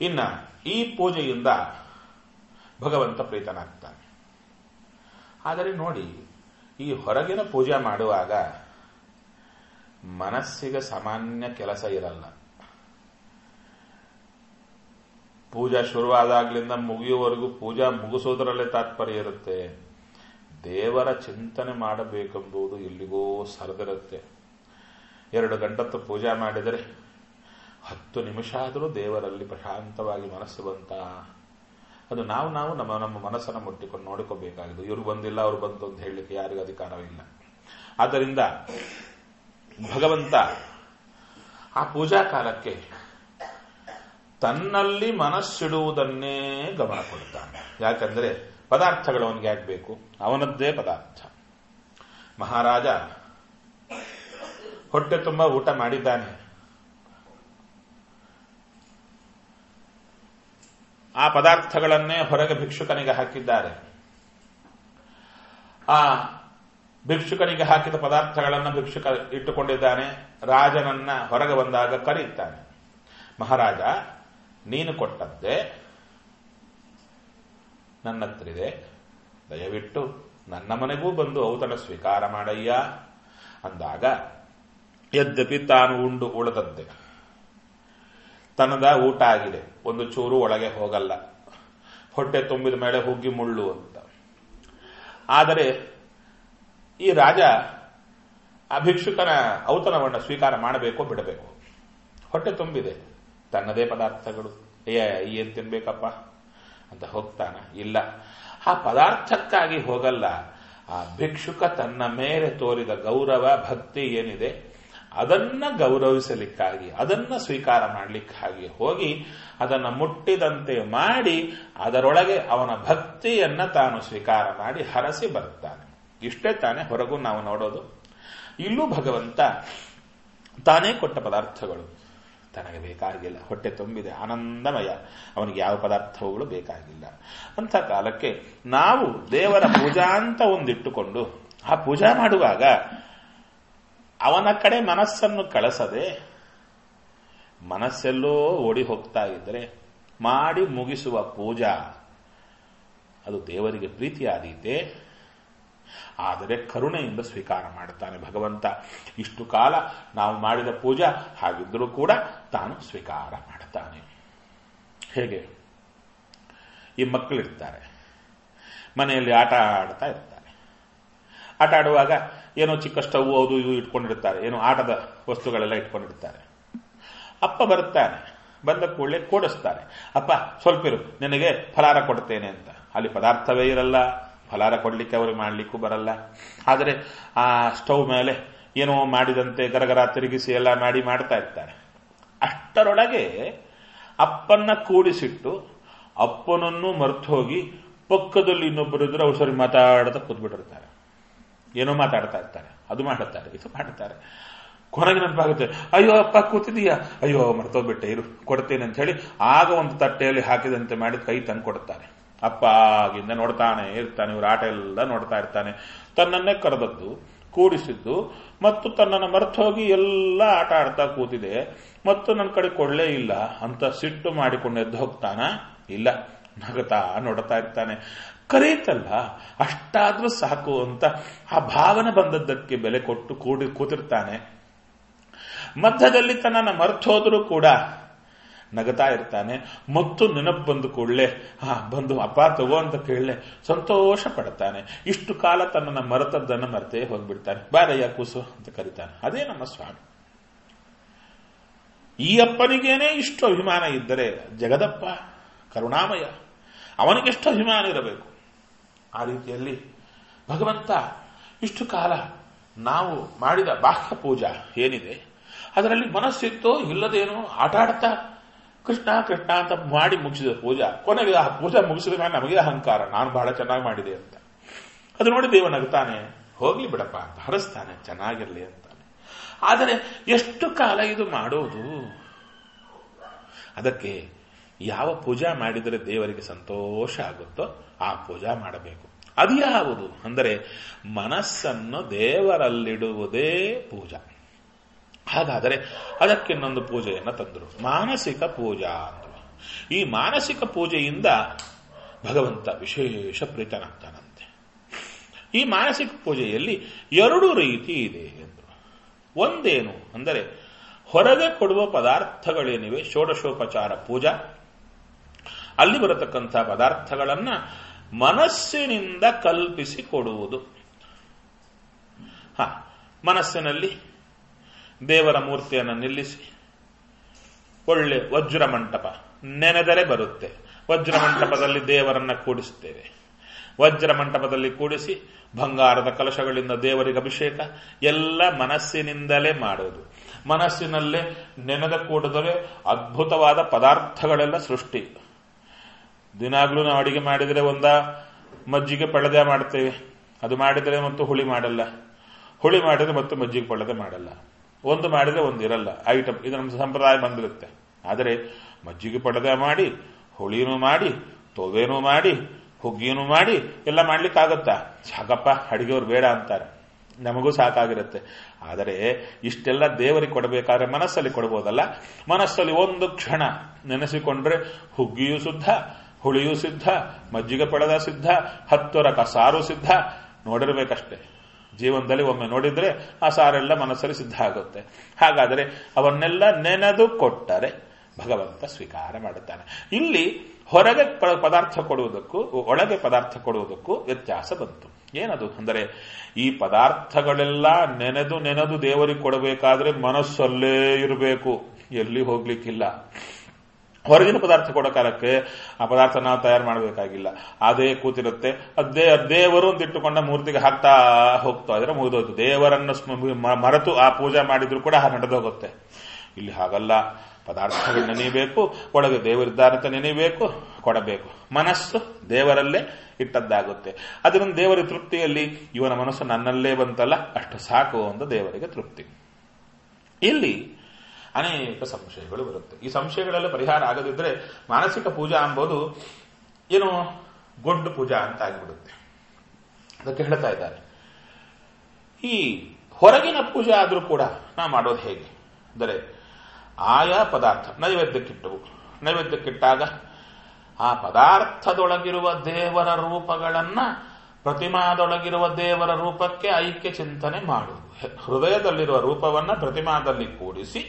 ಇನ್ನ ಈ ಪೂಜೆಯಿಂದ ಭಗವಂತ ಪ್ರೀತನಾಗ್ತಾನೆ ಆದರೆ ನೋಡಿ ಈ ಹೊರಗಿನ ಪೂಜೆ ಮಾಡುವಾಗ ಮನಸ್ಸಿಗೆ ಸಾಮಾನ್ಯ ಕೆಲಸ ಇರಲ್ಲ ಪೂಜಾ ಶುರುವಾದಾಗ್ಲಿಂದ ಮುಗಿಯುವವರೆಗೂ ಪೂಜಾ ಮುಗಿಸೋದ್ರಲ್ಲೇ ತಾತ್ಪರ್ಯ ಇರುತ್ತೆ ದೇವರ ಚಿಂತನೆ ಮಾಡಬೇಕೆಂಬುದು ಎಲ್ಲಿಗೋ ಸರಿದಿರುತ್ತೆ ಎರಡು ಗಂಟತ್ತು ಪೂಜೆ ಮಾಡಿದರೆ ಹತ್ತು ನಿಮಿಷ ಆದರೂ ದೇವರಲ್ಲಿ ಪ್ರಶಾಂತವಾಗಿ ಮನಸ್ಸು ಬಂತ ಅದು ನಾವು ನಾವು ನಮ್ಮ ನಮ್ಮ ಮನಸ್ಸನ್ನು ಮುಟ್ಟಿಕೊಂಡು ನೋಡಿಕೋಬೇಕಾಗಿದೆ ಇವರು ಬಂದಿಲ್ಲ ಅವರು ಬಂತು ಅಂತ ಹೇಳಲಿಕ್ಕೆ ಯಾರಿಗೂ ಅಧಿಕಾರವಿಲ್ಲ ಆದ್ದರಿಂದ ಭಗವಂತ ಆ ಪೂಜಾ ಕಾಲಕ್ಕೆ ತನ್ನಲ್ಲಿ ಮನಸ್ಸಿಡುವುದನ್ನೇ ಗಮನ ಕೊಡ್ತಾನೆ ಯಾಕಂದ್ರೆ ಪದಾರ್ಥಗಳು ಅವನಿಗೆ ಆಗ್ಬೇಕು ಅವನದ್ದೇ ಪದಾರ್ಥ ಮಹಾರಾಜ ಹೊಟ್ಟೆ ತುಂಬ ಊಟ ಮಾಡಿದ್ದಾನೆ ಆ ಪದಾರ್ಥಗಳನ್ನೇ ಹೊರಗೆ ಭಿಕ್ಷುಕನಿಗೆ ಹಾಕಿದ್ದಾರೆ ಆ ಭಿಕ್ಷುಕನಿಗೆ ಹಾಕಿದ ಪದಾರ್ಥಗಳನ್ನು ಭಿಕ್ಷುಕ ಇಟ್ಟುಕೊಂಡಿದ್ದಾನೆ ರಾಜನನ್ನ ಹೊರಗೆ ಬಂದಾಗ ಕರೆಯುತ್ತಾನೆ ಮಹಾರಾಜ ನೀನು ಕೊಟ್ಟದ್ದೇ ನನ್ನ ಹತ್ರಿದೆ ದಯವಿಟ್ಟು ನನ್ನ ಮನೆಗೂ ಬಂದು ಔತಣ ಸ್ವೀಕಾರ ಮಾಡಯ್ಯ ಅಂದಾಗ ಯದ್ಯಪಿ ತಾನು ಉಂಡು ಉಳಿದದ್ದೆ ತನ್ನದ ಊಟ ಆಗಿದೆ ಒಂದು ಚೂರು ಒಳಗೆ ಹೋಗಲ್ಲ ಹೊಟ್ಟೆ ತುಂಬಿದ ಮೇಲೆ ಹುಗ್ಗಿ ಮುಳ್ಳು ಅಂತ ಆದರೆ ಈ ರಾಜ ಆ ಭಿಕ್ಷುಕನ ಔತಣವನ್ನು ಸ್ವೀಕಾರ ಮಾಡಬೇಕು ಬಿಡಬೇಕು ಹೊಟ್ಟೆ ತುಂಬಿದೆ ತನ್ನದೇ ಪದಾರ್ಥಗಳು ಏ ಏನ್ ತಿನ್ಬೇಕಪ್ಪ ಅಂತ ಹೋಗ್ತಾನ ಇಲ್ಲ ಆ ಪದಾರ್ಥಕ್ಕಾಗಿ ಹೋಗಲ್ಲ ಆ ಭಿಕ್ಷುಕ ತನ್ನ ಮೇಲೆ ತೋರಿದ ಗೌರವ ಭಕ್ತಿ ಏನಿದೆ ಅದನ್ನ ಗೌರವಿಸಲಿಕ್ಕಾಗಿ ಅದನ್ನ ಸ್ವೀಕಾರ ಮಾಡಲಿಕ್ಕಾಗಿ ಹೋಗಿ ಅದನ್ನ ಮುಟ್ಟಿದಂತೆ ಮಾಡಿ ಅದರೊಳಗೆ ಅವನ ಭಕ್ತಿಯನ್ನ ತಾನು ಸ್ವೀಕಾರ ಮಾಡಿ ಹರಸಿ ಬರುತ್ತಾನೆ ಇಷ್ಟೇ ತಾನೇ ಹೊರಗೂ ನಾವು ನೋಡೋದು ಇಲ್ಲೂ ಭಗವಂತ ತಾನೇ ಕೊಟ್ಟ ಪದಾರ್ಥಗಳು ತನಗೆ ಬೇಕಾಗಿಲ್ಲ ಹೊಟ್ಟೆ ತುಂಬಿದೆ ಆನಂದಮಯ ಅವನಿಗೆ ಯಾವ ಪದಾರ್ಥಗಳು ಬೇಕಾಗಿಲ್ಲ ಅಂತ ಕಾಲಕ್ಕೆ ನಾವು ದೇವರ ಪೂಜಾ ಅಂತ ಒಂದಿಟ್ಟುಕೊಂಡು ಆ ಪೂಜಾ ಮಾಡುವಾಗ ಅವನ ಕಡೆ ಮನಸ್ಸನ್ನು ಕಳಿಸದೆ ಮನಸ್ಸೆಲ್ಲೋ ಓಡಿ ಹೋಗ್ತಾ ಇದ್ರೆ ಮಾಡಿ ಮುಗಿಸುವ ಪೂಜಾ ಅದು ದೇವರಿಗೆ ಪ್ರೀತಿಯಾದೀತೆ ಆದರೆ ಕರುಣೆಯಿಂದ ಸ್ವೀಕಾರ ಮಾಡುತ್ತಾನೆ ಭಗವಂತ ಇಷ್ಟು ಕಾಲ ನಾವು ಮಾಡಿದ ಪೂಜಾ ಹಾಗಿದ್ದರೂ ಕೂಡ ತಾನು ಸ್ವೀಕಾರ ಮಾಡುತ್ತಾನೆ ಹೇಗೆ ಈ ಮಕ್ಕಳಿರ್ತಾರೆ ಮನೆಯಲ್ಲಿ ಆಟ ಆಡ್ತಾ ಇರ್ತಾರೆ ಆಟ ಆಡುವಾಗ ಏನೋ ಚಿಕ್ಕ ಸ್ಟವ್ ಅದು ಇವು ಇಟ್ಕೊಂಡಿರ್ತಾರೆ ಏನೋ ಆಟದ ವಸ್ತುಗಳೆಲ್ಲ ಇಟ್ಕೊಂಡಿರ್ತಾರೆ ಅಪ್ಪ ಬರುತ್ತಾನೆ ಬಂದ ಕೂಡಲೇ ಕೂಡಿಸ್ತಾರೆ ಅಪ್ಪ ಸ್ವಲ್ಪ ಇರು ನಿನಗೆ ಫಲಾರ ಕೊಡ್ತೇನೆ ಅಂತ ಅಲ್ಲಿ ಪದಾರ್ಥವೇ ಇರಲ್ಲ ಫಲಾರ ಕೊಡ್ಲಿಕ್ಕೆ ಅವ್ರಿಗೆ ಮಾಡ್ಲಿಕ್ಕೂ ಬರಲ್ಲ ಆದರೆ ಆ ಸ್ಟವ್ ಮೇಲೆ ಏನೋ ಮಾಡಿದಂತೆ ಗರಗರ ತಿರುಗಿಸಿ ಎಲ್ಲ ಮಾಡಿ ಮಾಡ್ತಾ ಇರ್ತಾರೆ ಅಷ್ಟರೊಳಗೆ ಅಪ್ಪನ್ನ ಕೂಡಿಸಿಟ್ಟು ಅಪ್ಪನನ್ನು ಮರ್ತು ಹೋಗಿ ಪಕ್ಕದಲ್ಲಿ ಇನ್ನೊಬ್ಬರಿದ್ರೆ ಅವ್ರು ಸರಿ ಮಾತಾಡ್ತಾ ಕೂತ್ಬಿಟ್ಟಿರ್ತಾರೆ ಏನೋ ಮಾತಾಡ್ತಾ ಇರ್ತಾರೆ ಅದು ಮಾಡುತ್ತಾರೆ ಇದು ಮಾಡುತ್ತಾರೆ ಕೊನೆಗೆ ನೆನಪಾಗುತ್ತೆ ಅಯ್ಯೋ ಅಪ್ಪ ಕೂತಿದೀಯಾ ಅಯ್ಯೋ ಮರ್ತೋಗ್ಬಿಟ್ಟೆ ಇರು ಕೊಡ್ತೇನೆ ಅಂತ ಹೇಳಿ ಆಗ ಒಂದು ತಟ್ಟೆಯಲ್ಲಿ ಹಾಕಿದಂತೆ ಮಾಡಿ ಕೈ ತಂದು ಕೊಡುತ್ತಾರೆ ಅಪ್ಪ ಆಗಿಂದ ನೋಡ್ತಾನೆ ಇರ್ತಾನೆ ಇವ್ರ ಆಟ ಎಲ್ಲ ನೋಡ್ತಾ ಇರ್ತಾನೆ ತನ್ನನ್ನೇ ಕರೆದದ್ದು ಕೂಡಿಸಿದ್ದು ಮತ್ತು ತನ್ನನ್ನು ಮರೆತು ಹೋಗಿ ಎಲ್ಲ ಆಟ ಆಡ್ತಾ ಕೂತಿದೆ ಮತ್ತು ನನ್ನ ಕಡೆ ಕೊಡ್ಲೇ ಇಲ್ಲ ಅಂತ ಸಿಟ್ಟು ಮಾಡಿಕೊಂಡು ಎದ್ದು ಹೋಗ್ತಾನ ಇಲ್ಲ ನಗತಾ ನೋಡ್ತಾ ಇರ್ತಾನೆ ಕರೀತಲ್ಲ ಅಷ್ಟಾದ್ರೂ ಸಾಕು ಅಂತ ಆ ಭಾವನೆ ಬಂದದ್ದಕ್ಕೆ ಬೆಲೆ ಕೊಟ್ಟು ಕೂಡಿ ಕೂತಿರ್ತಾನೆ ಮಧ್ಯದಲ್ಲಿ ತನ್ನನ್ನು ಮರ್ತೋದ್ರೂ ಕೂಡ ನಗತಾ ಇರ್ತಾನೆ ಮತ್ತು ನೆನಪು ಬಂದು ಕೂಡಲೇ ಹಾ ಬಂದು ಅಪ್ಪ ತಗೋ ಅಂತ ಕೇಳಲೆ ಸಂತೋಷ ಪಡ್ತಾನೆ ಇಷ್ಟು ಕಾಲ ತನ್ನನ್ನು ಮರೆತದ್ದನ್ನು ಮರೆತೇ ಹೋಗ್ಬಿಡ್ತಾನೆ ಬಾರಯ್ಯ ಕೂಸು ಅಂತ ಕರೀತಾನೆ ಅದೇ ನಮ್ಮ ಸ್ವಾಮಿ ಈ ಅಪ್ಪನಿಗೇನೆ ಇಷ್ಟು ಅಭಿಮಾನ ಇದ್ದರೆ ಜಗದಪ್ಪ ಕರುಣಾಮಯ ಅವನಿಗೆಷ್ಟು ಅಭಿಮಾನ ಇರಬೇಕು ಆ ರೀತಿಯಲ್ಲಿ ಭಗವಂತ ಇಷ್ಟು ಕಾಲ ನಾವು ಮಾಡಿದ ಬಾಹ್ಯ ಪೂಜಾ ಏನಿದೆ ಅದರಲ್ಲಿ ಮನಸ್ಸಿತ್ತೋ ಇಲ್ಲದೇನೋ ಆಟ ಆಡ್ತಾ ಕೃಷ್ಣ ಕೃಷ್ಣ ಅಂತ ಮಾಡಿ ಮುಗಿಸಿದ ಪೂಜಾ ಕೊನೆಗೆ ಆ ಪೂಜಾ ಮುಗಿಸಿದ ಮೇಲೆ ನಮಗೆ ಅಹಂಕಾರ ನಾನು ಬಹಳ ಚೆನ್ನಾಗಿ ಮಾಡಿದೆ ಅಂತ ಅದು ನೋಡಿ ದೇವ ನಗ್ತಾನೆ ಹೋಗ್ಲಿ ಬಿಡಪ್ಪ ಅಂತ ಹರಿಸ್ತಾನೆ ಚೆನ್ನಾಗಿರ್ಲಿ ಅಂತಾನೆ ಆದರೆ ಎಷ್ಟು ಕಾಲ ಇದು ಮಾಡೋದು ಅದಕ್ಕೆ ಯಾವ ಪೂಜಾ ಮಾಡಿದರೆ ದೇವರಿಗೆ ಸಂತೋಷ ಆಗುತ್ತೋ ಆ ಪೂಜಾ ಮಾಡಬೇಕು ಅದು ಯಾವುದು ಅಂದರೆ ಮನಸ್ಸನ್ನು ದೇವರಲ್ಲಿಡುವುದೇ ಪೂಜಾ ಹಾಗಾದರೆ ಅದಕ್ಕಿನ್ನೊಂದು ಪೂಜೆಯನ್ನು ತಂದರು ಮಾನಸಿಕ ಪೂಜಾ ಅಂದರು ಈ ಮಾನಸಿಕ ಪೂಜೆಯಿಂದ ಭಗವಂತ ವಿಶೇಷ ಪ್ರೀತನಾಗ್ತಾನಂತೆ ಈ ಮಾನಸಿಕ ಪೂಜೆಯಲ್ಲಿ ಎರಡು ರೀತಿ ಇದೆ ಎಂದರು ಒಂದೇನು ಅಂದರೆ ಹೊರಗೆ ಕೊಡುವ ಪದಾರ್ಥಗಳೇನಿವೆ ಷೋಡಶೋಪಚಾರ ಪೂಜಾ ಅಲ್ಲಿ ಬರತಕ್ಕಂಥ ಪದಾರ್ಥಗಳನ್ನ ಮನಸ್ಸಿನಿಂದ ಕಲ್ಪಿಸಿ ಕೊಡುವುದು ಹ ಮನಸ್ಸಿನಲ್ಲಿ ದೇವರ ಮೂರ್ತಿಯನ್ನು ನಿಲ್ಲಿಸಿ ಒಳ್ಳೆ ವಜ್ರ ಮಂಟಪ ನೆನೆದರೆ ಬರುತ್ತೆ ವಜ್ರ ಮಂಟಪದಲ್ಲಿ ದೇವರನ್ನ ಕೂಡಿಸುತ್ತೇವೆ ವಜ್ರ ಮಂಟಪದಲ್ಲಿ ಕೂಡಿಸಿ ಬಂಗಾರದ ಕಲಶಗಳಿಂದ ದೇವರಿಗೆ ಅಭಿಷೇಕ ಎಲ್ಲ ಮನಸ್ಸಿನಿಂದಲೇ ಮಾಡೋದು ಮನಸ್ಸಿನಲ್ಲೇ ನೆನೆದ ಕೂಡದಲ್ಲೇ ಅದ್ಭುತವಾದ ಪದಾರ್ಥಗಳೆಲ್ಲ ಸೃಷ್ಟಿ ದಿನಾಗ್ಲೂ ನಾವು ಅಡಿಗೆ ಮಾಡಿದರೆ ಒಂದ ಮಜ್ಜಿಗೆ ಪಳದೆ ಮಾಡ್ತೇವೆ ಅದು ಮಾಡಿದರೆ ಮತ್ತು ಹುಳಿ ಮಾಡಲ್ಲ ಹುಳಿ ಮಾಡಿದ್ರೆ ಮತ್ತು ಮಜ್ಜಿಗೆ ಪಳದೆ ಮಾಡಲ್ಲ ಒಂದು ಮಾಡಿದ್ರೆ ಒಂದು ಇರಲ್ಲ ಐಟಮ್ ಇದು ನಮ್ಮ ಸಂಪ್ರದಾಯ ಬಂದಿರುತ್ತೆ ಆದರೆ ಮಜ್ಜಿಗೆ ಪಡದೆ ಮಾಡಿ ಹುಳಿನೂ ಮಾಡಿ ತೊವೆನೂ ಮಾಡಿ ಹುಗ್ಗಿನೂ ಮಾಡಿ ಎಲ್ಲ ಮಾಡ್ಲಿಕ್ಕಾಗತ್ತಾ ಸಾಕಪ್ಪ ಅಡಿಗೆವ್ರು ಬೇಡ ಅಂತಾರೆ ನಮಗೂ ಸಾಕಾಗಿರುತ್ತೆ ಆದರೆ ಇಷ್ಟೆಲ್ಲ ದೇವರಿಗೆ ಕೊಡಬೇಕಾದ್ರೆ ಮನಸ್ಸಲ್ಲಿ ಕೊಡ್ಬೋದಲ್ಲ ಮನಸ್ಸಲ್ಲಿ ಒಂದು ಕ್ಷಣ ನೆನೆಸಿಕೊಂಡ್ರೆ ಹುಗ್ಗಿಯೂ ಶುದ್ಧ ಹುಳಿಯೂ ಸಿದ್ಧ ಮಜ್ಜಿಗೆ ಪಡೆದ ಸಿದ್ಧ ಹತ್ತೊರಕ ಸಾರು ಸಿದ್ಧ ನೋಡಿರ್ಬೇಕಷ್ಟೇ ಜೀವನದಲ್ಲಿ ಒಮ್ಮೆ ನೋಡಿದ್ರೆ ಆ ಸಾರೆಲ್ಲ ಮನಸ್ಸಲ್ಲಿ ಸಿದ್ಧ ಆಗುತ್ತೆ ಹಾಗಾದರೆ ಅವನ್ನೆಲ್ಲ ನೆನೆದು ಕೊಟ್ಟರೆ ಭಗವಂತ ಸ್ವೀಕಾರ ಮಾಡುತ್ತಾನೆ ಇಲ್ಲಿ ಹೊರಗೆ ಪದಾರ್ಥ ಕೊಡುವುದಕ್ಕೂ ಒಳಗೆ ಪದಾರ್ಥ ಕೊಡುವುದಕ್ಕೂ ವ್ಯತ್ಯಾಸ ಬಂತು ಏನದು ಅಂದರೆ ಈ ಪದಾರ್ಥಗಳೆಲ್ಲ ನೆನೆದು ನೆನೆದು ದೇವರಿಗೆ ಕೊಡಬೇಕಾದ್ರೆ ಮನಸ್ಸಲ್ಲೇ ಇರಬೇಕು ಎಲ್ಲಿ ಹೋಗ್ಲಿಕ್ಕಿಲ್ಲ ಹೊರಗಿನ ಪದಾರ್ಥ ಕೊಡೋ ಕಾಲಕ್ಕೆ ಆ ಪದಾರ್ಥ ನಾವು ತಯಾರು ಮಾಡಬೇಕಾಗಿಲ್ಲ ಅದೇ ಕೂತಿರುತ್ತೆ ಅದೇ ದೇವರು ಅಂತ ಇಟ್ಟುಕೊಂಡ ಮೂರ್ತಿಗೆ ಹಾಕ್ತಾ ಹೋಗ್ತಾ ಇದ್ರೆ ಮುಗಿದೋಯ್ತು ದೇವರನ್ನು ಮರೆತು ಆ ಪೂಜೆ ಮಾಡಿದ್ರು ಕೂಡ ನಡೆದೋಗುತ್ತೆ ಇಲ್ಲಿ ಹಾಗಲ್ಲ ಪದಾರ್ಥಗಳು ನೆನೆಯಬೇಕು ಒಳಗೆ ದೇವರಿದ್ದಾರೆ ಅಂತ ನೆನೆಯಬೇಕು ಕೊಡಬೇಕು ಮನಸ್ಸು ದೇವರಲ್ಲೇ ಇಟ್ಟದ್ದಾಗುತ್ತೆ ಅದರಿಂದ ದೇವರ ತೃಪ್ತಿಯಲ್ಲಿ ಇವನ ಮನಸ್ಸು ನನ್ನಲ್ಲೇ ಬಂತಲ್ಲ ಅಷ್ಟು ಸಾಕು ಅಂತ ದೇವರಿಗೆ ತೃಪ್ತಿ ಇಲ್ಲಿ ಅನೇಕ ಸಂಶಯಗಳು ಬರುತ್ತೆ ಈ ಸಂಶಯಗಳೆಲ್ಲ ಪರಿಹಾರ ಆಗದಿದ್ರೆ ಮಾನಸಿಕ ಪೂಜಾ ಎಂಬುದು ಏನು ಗೊಡ್ಡು ಪೂಜಾ ಅಂತ ಆಗಿಬಿಡುತ್ತೆ ಅದಕ್ಕೆ ಹೇಳ್ತಾ ಇದ್ದಾರೆ ಈ ಹೊರಗಿನ ಪೂಜೆ ಆದರೂ ಕೂಡ ನಾ ಮಾಡೋದು ಹೇಗೆ ಅಂದರೆ ಆಯಾ ಪದಾರ್ಥ ನೈವೇದ್ಯಕ್ಕಿಟ್ಟವು ನೈವೇದ್ಯಕ್ಕಿಟ್ಟಾಗ ಆ ಪದಾರ್ಥದೊಳಗಿರುವ ದೇವರ ರೂಪಗಳನ್ನ ಪ್ರತಿಮಾದೊಳಗಿರುವ ದೇವರ ರೂಪಕ್ಕೆ ಐಕ್ಯ ಚಿಂತನೆ ಮಾಡುವುದು ಹೃದಯದಲ್ಲಿರುವ ರೂಪವನ್ನ ಪ್ರತಿಮಾದಲ್ಲಿ ಕೂಡಿಸಿ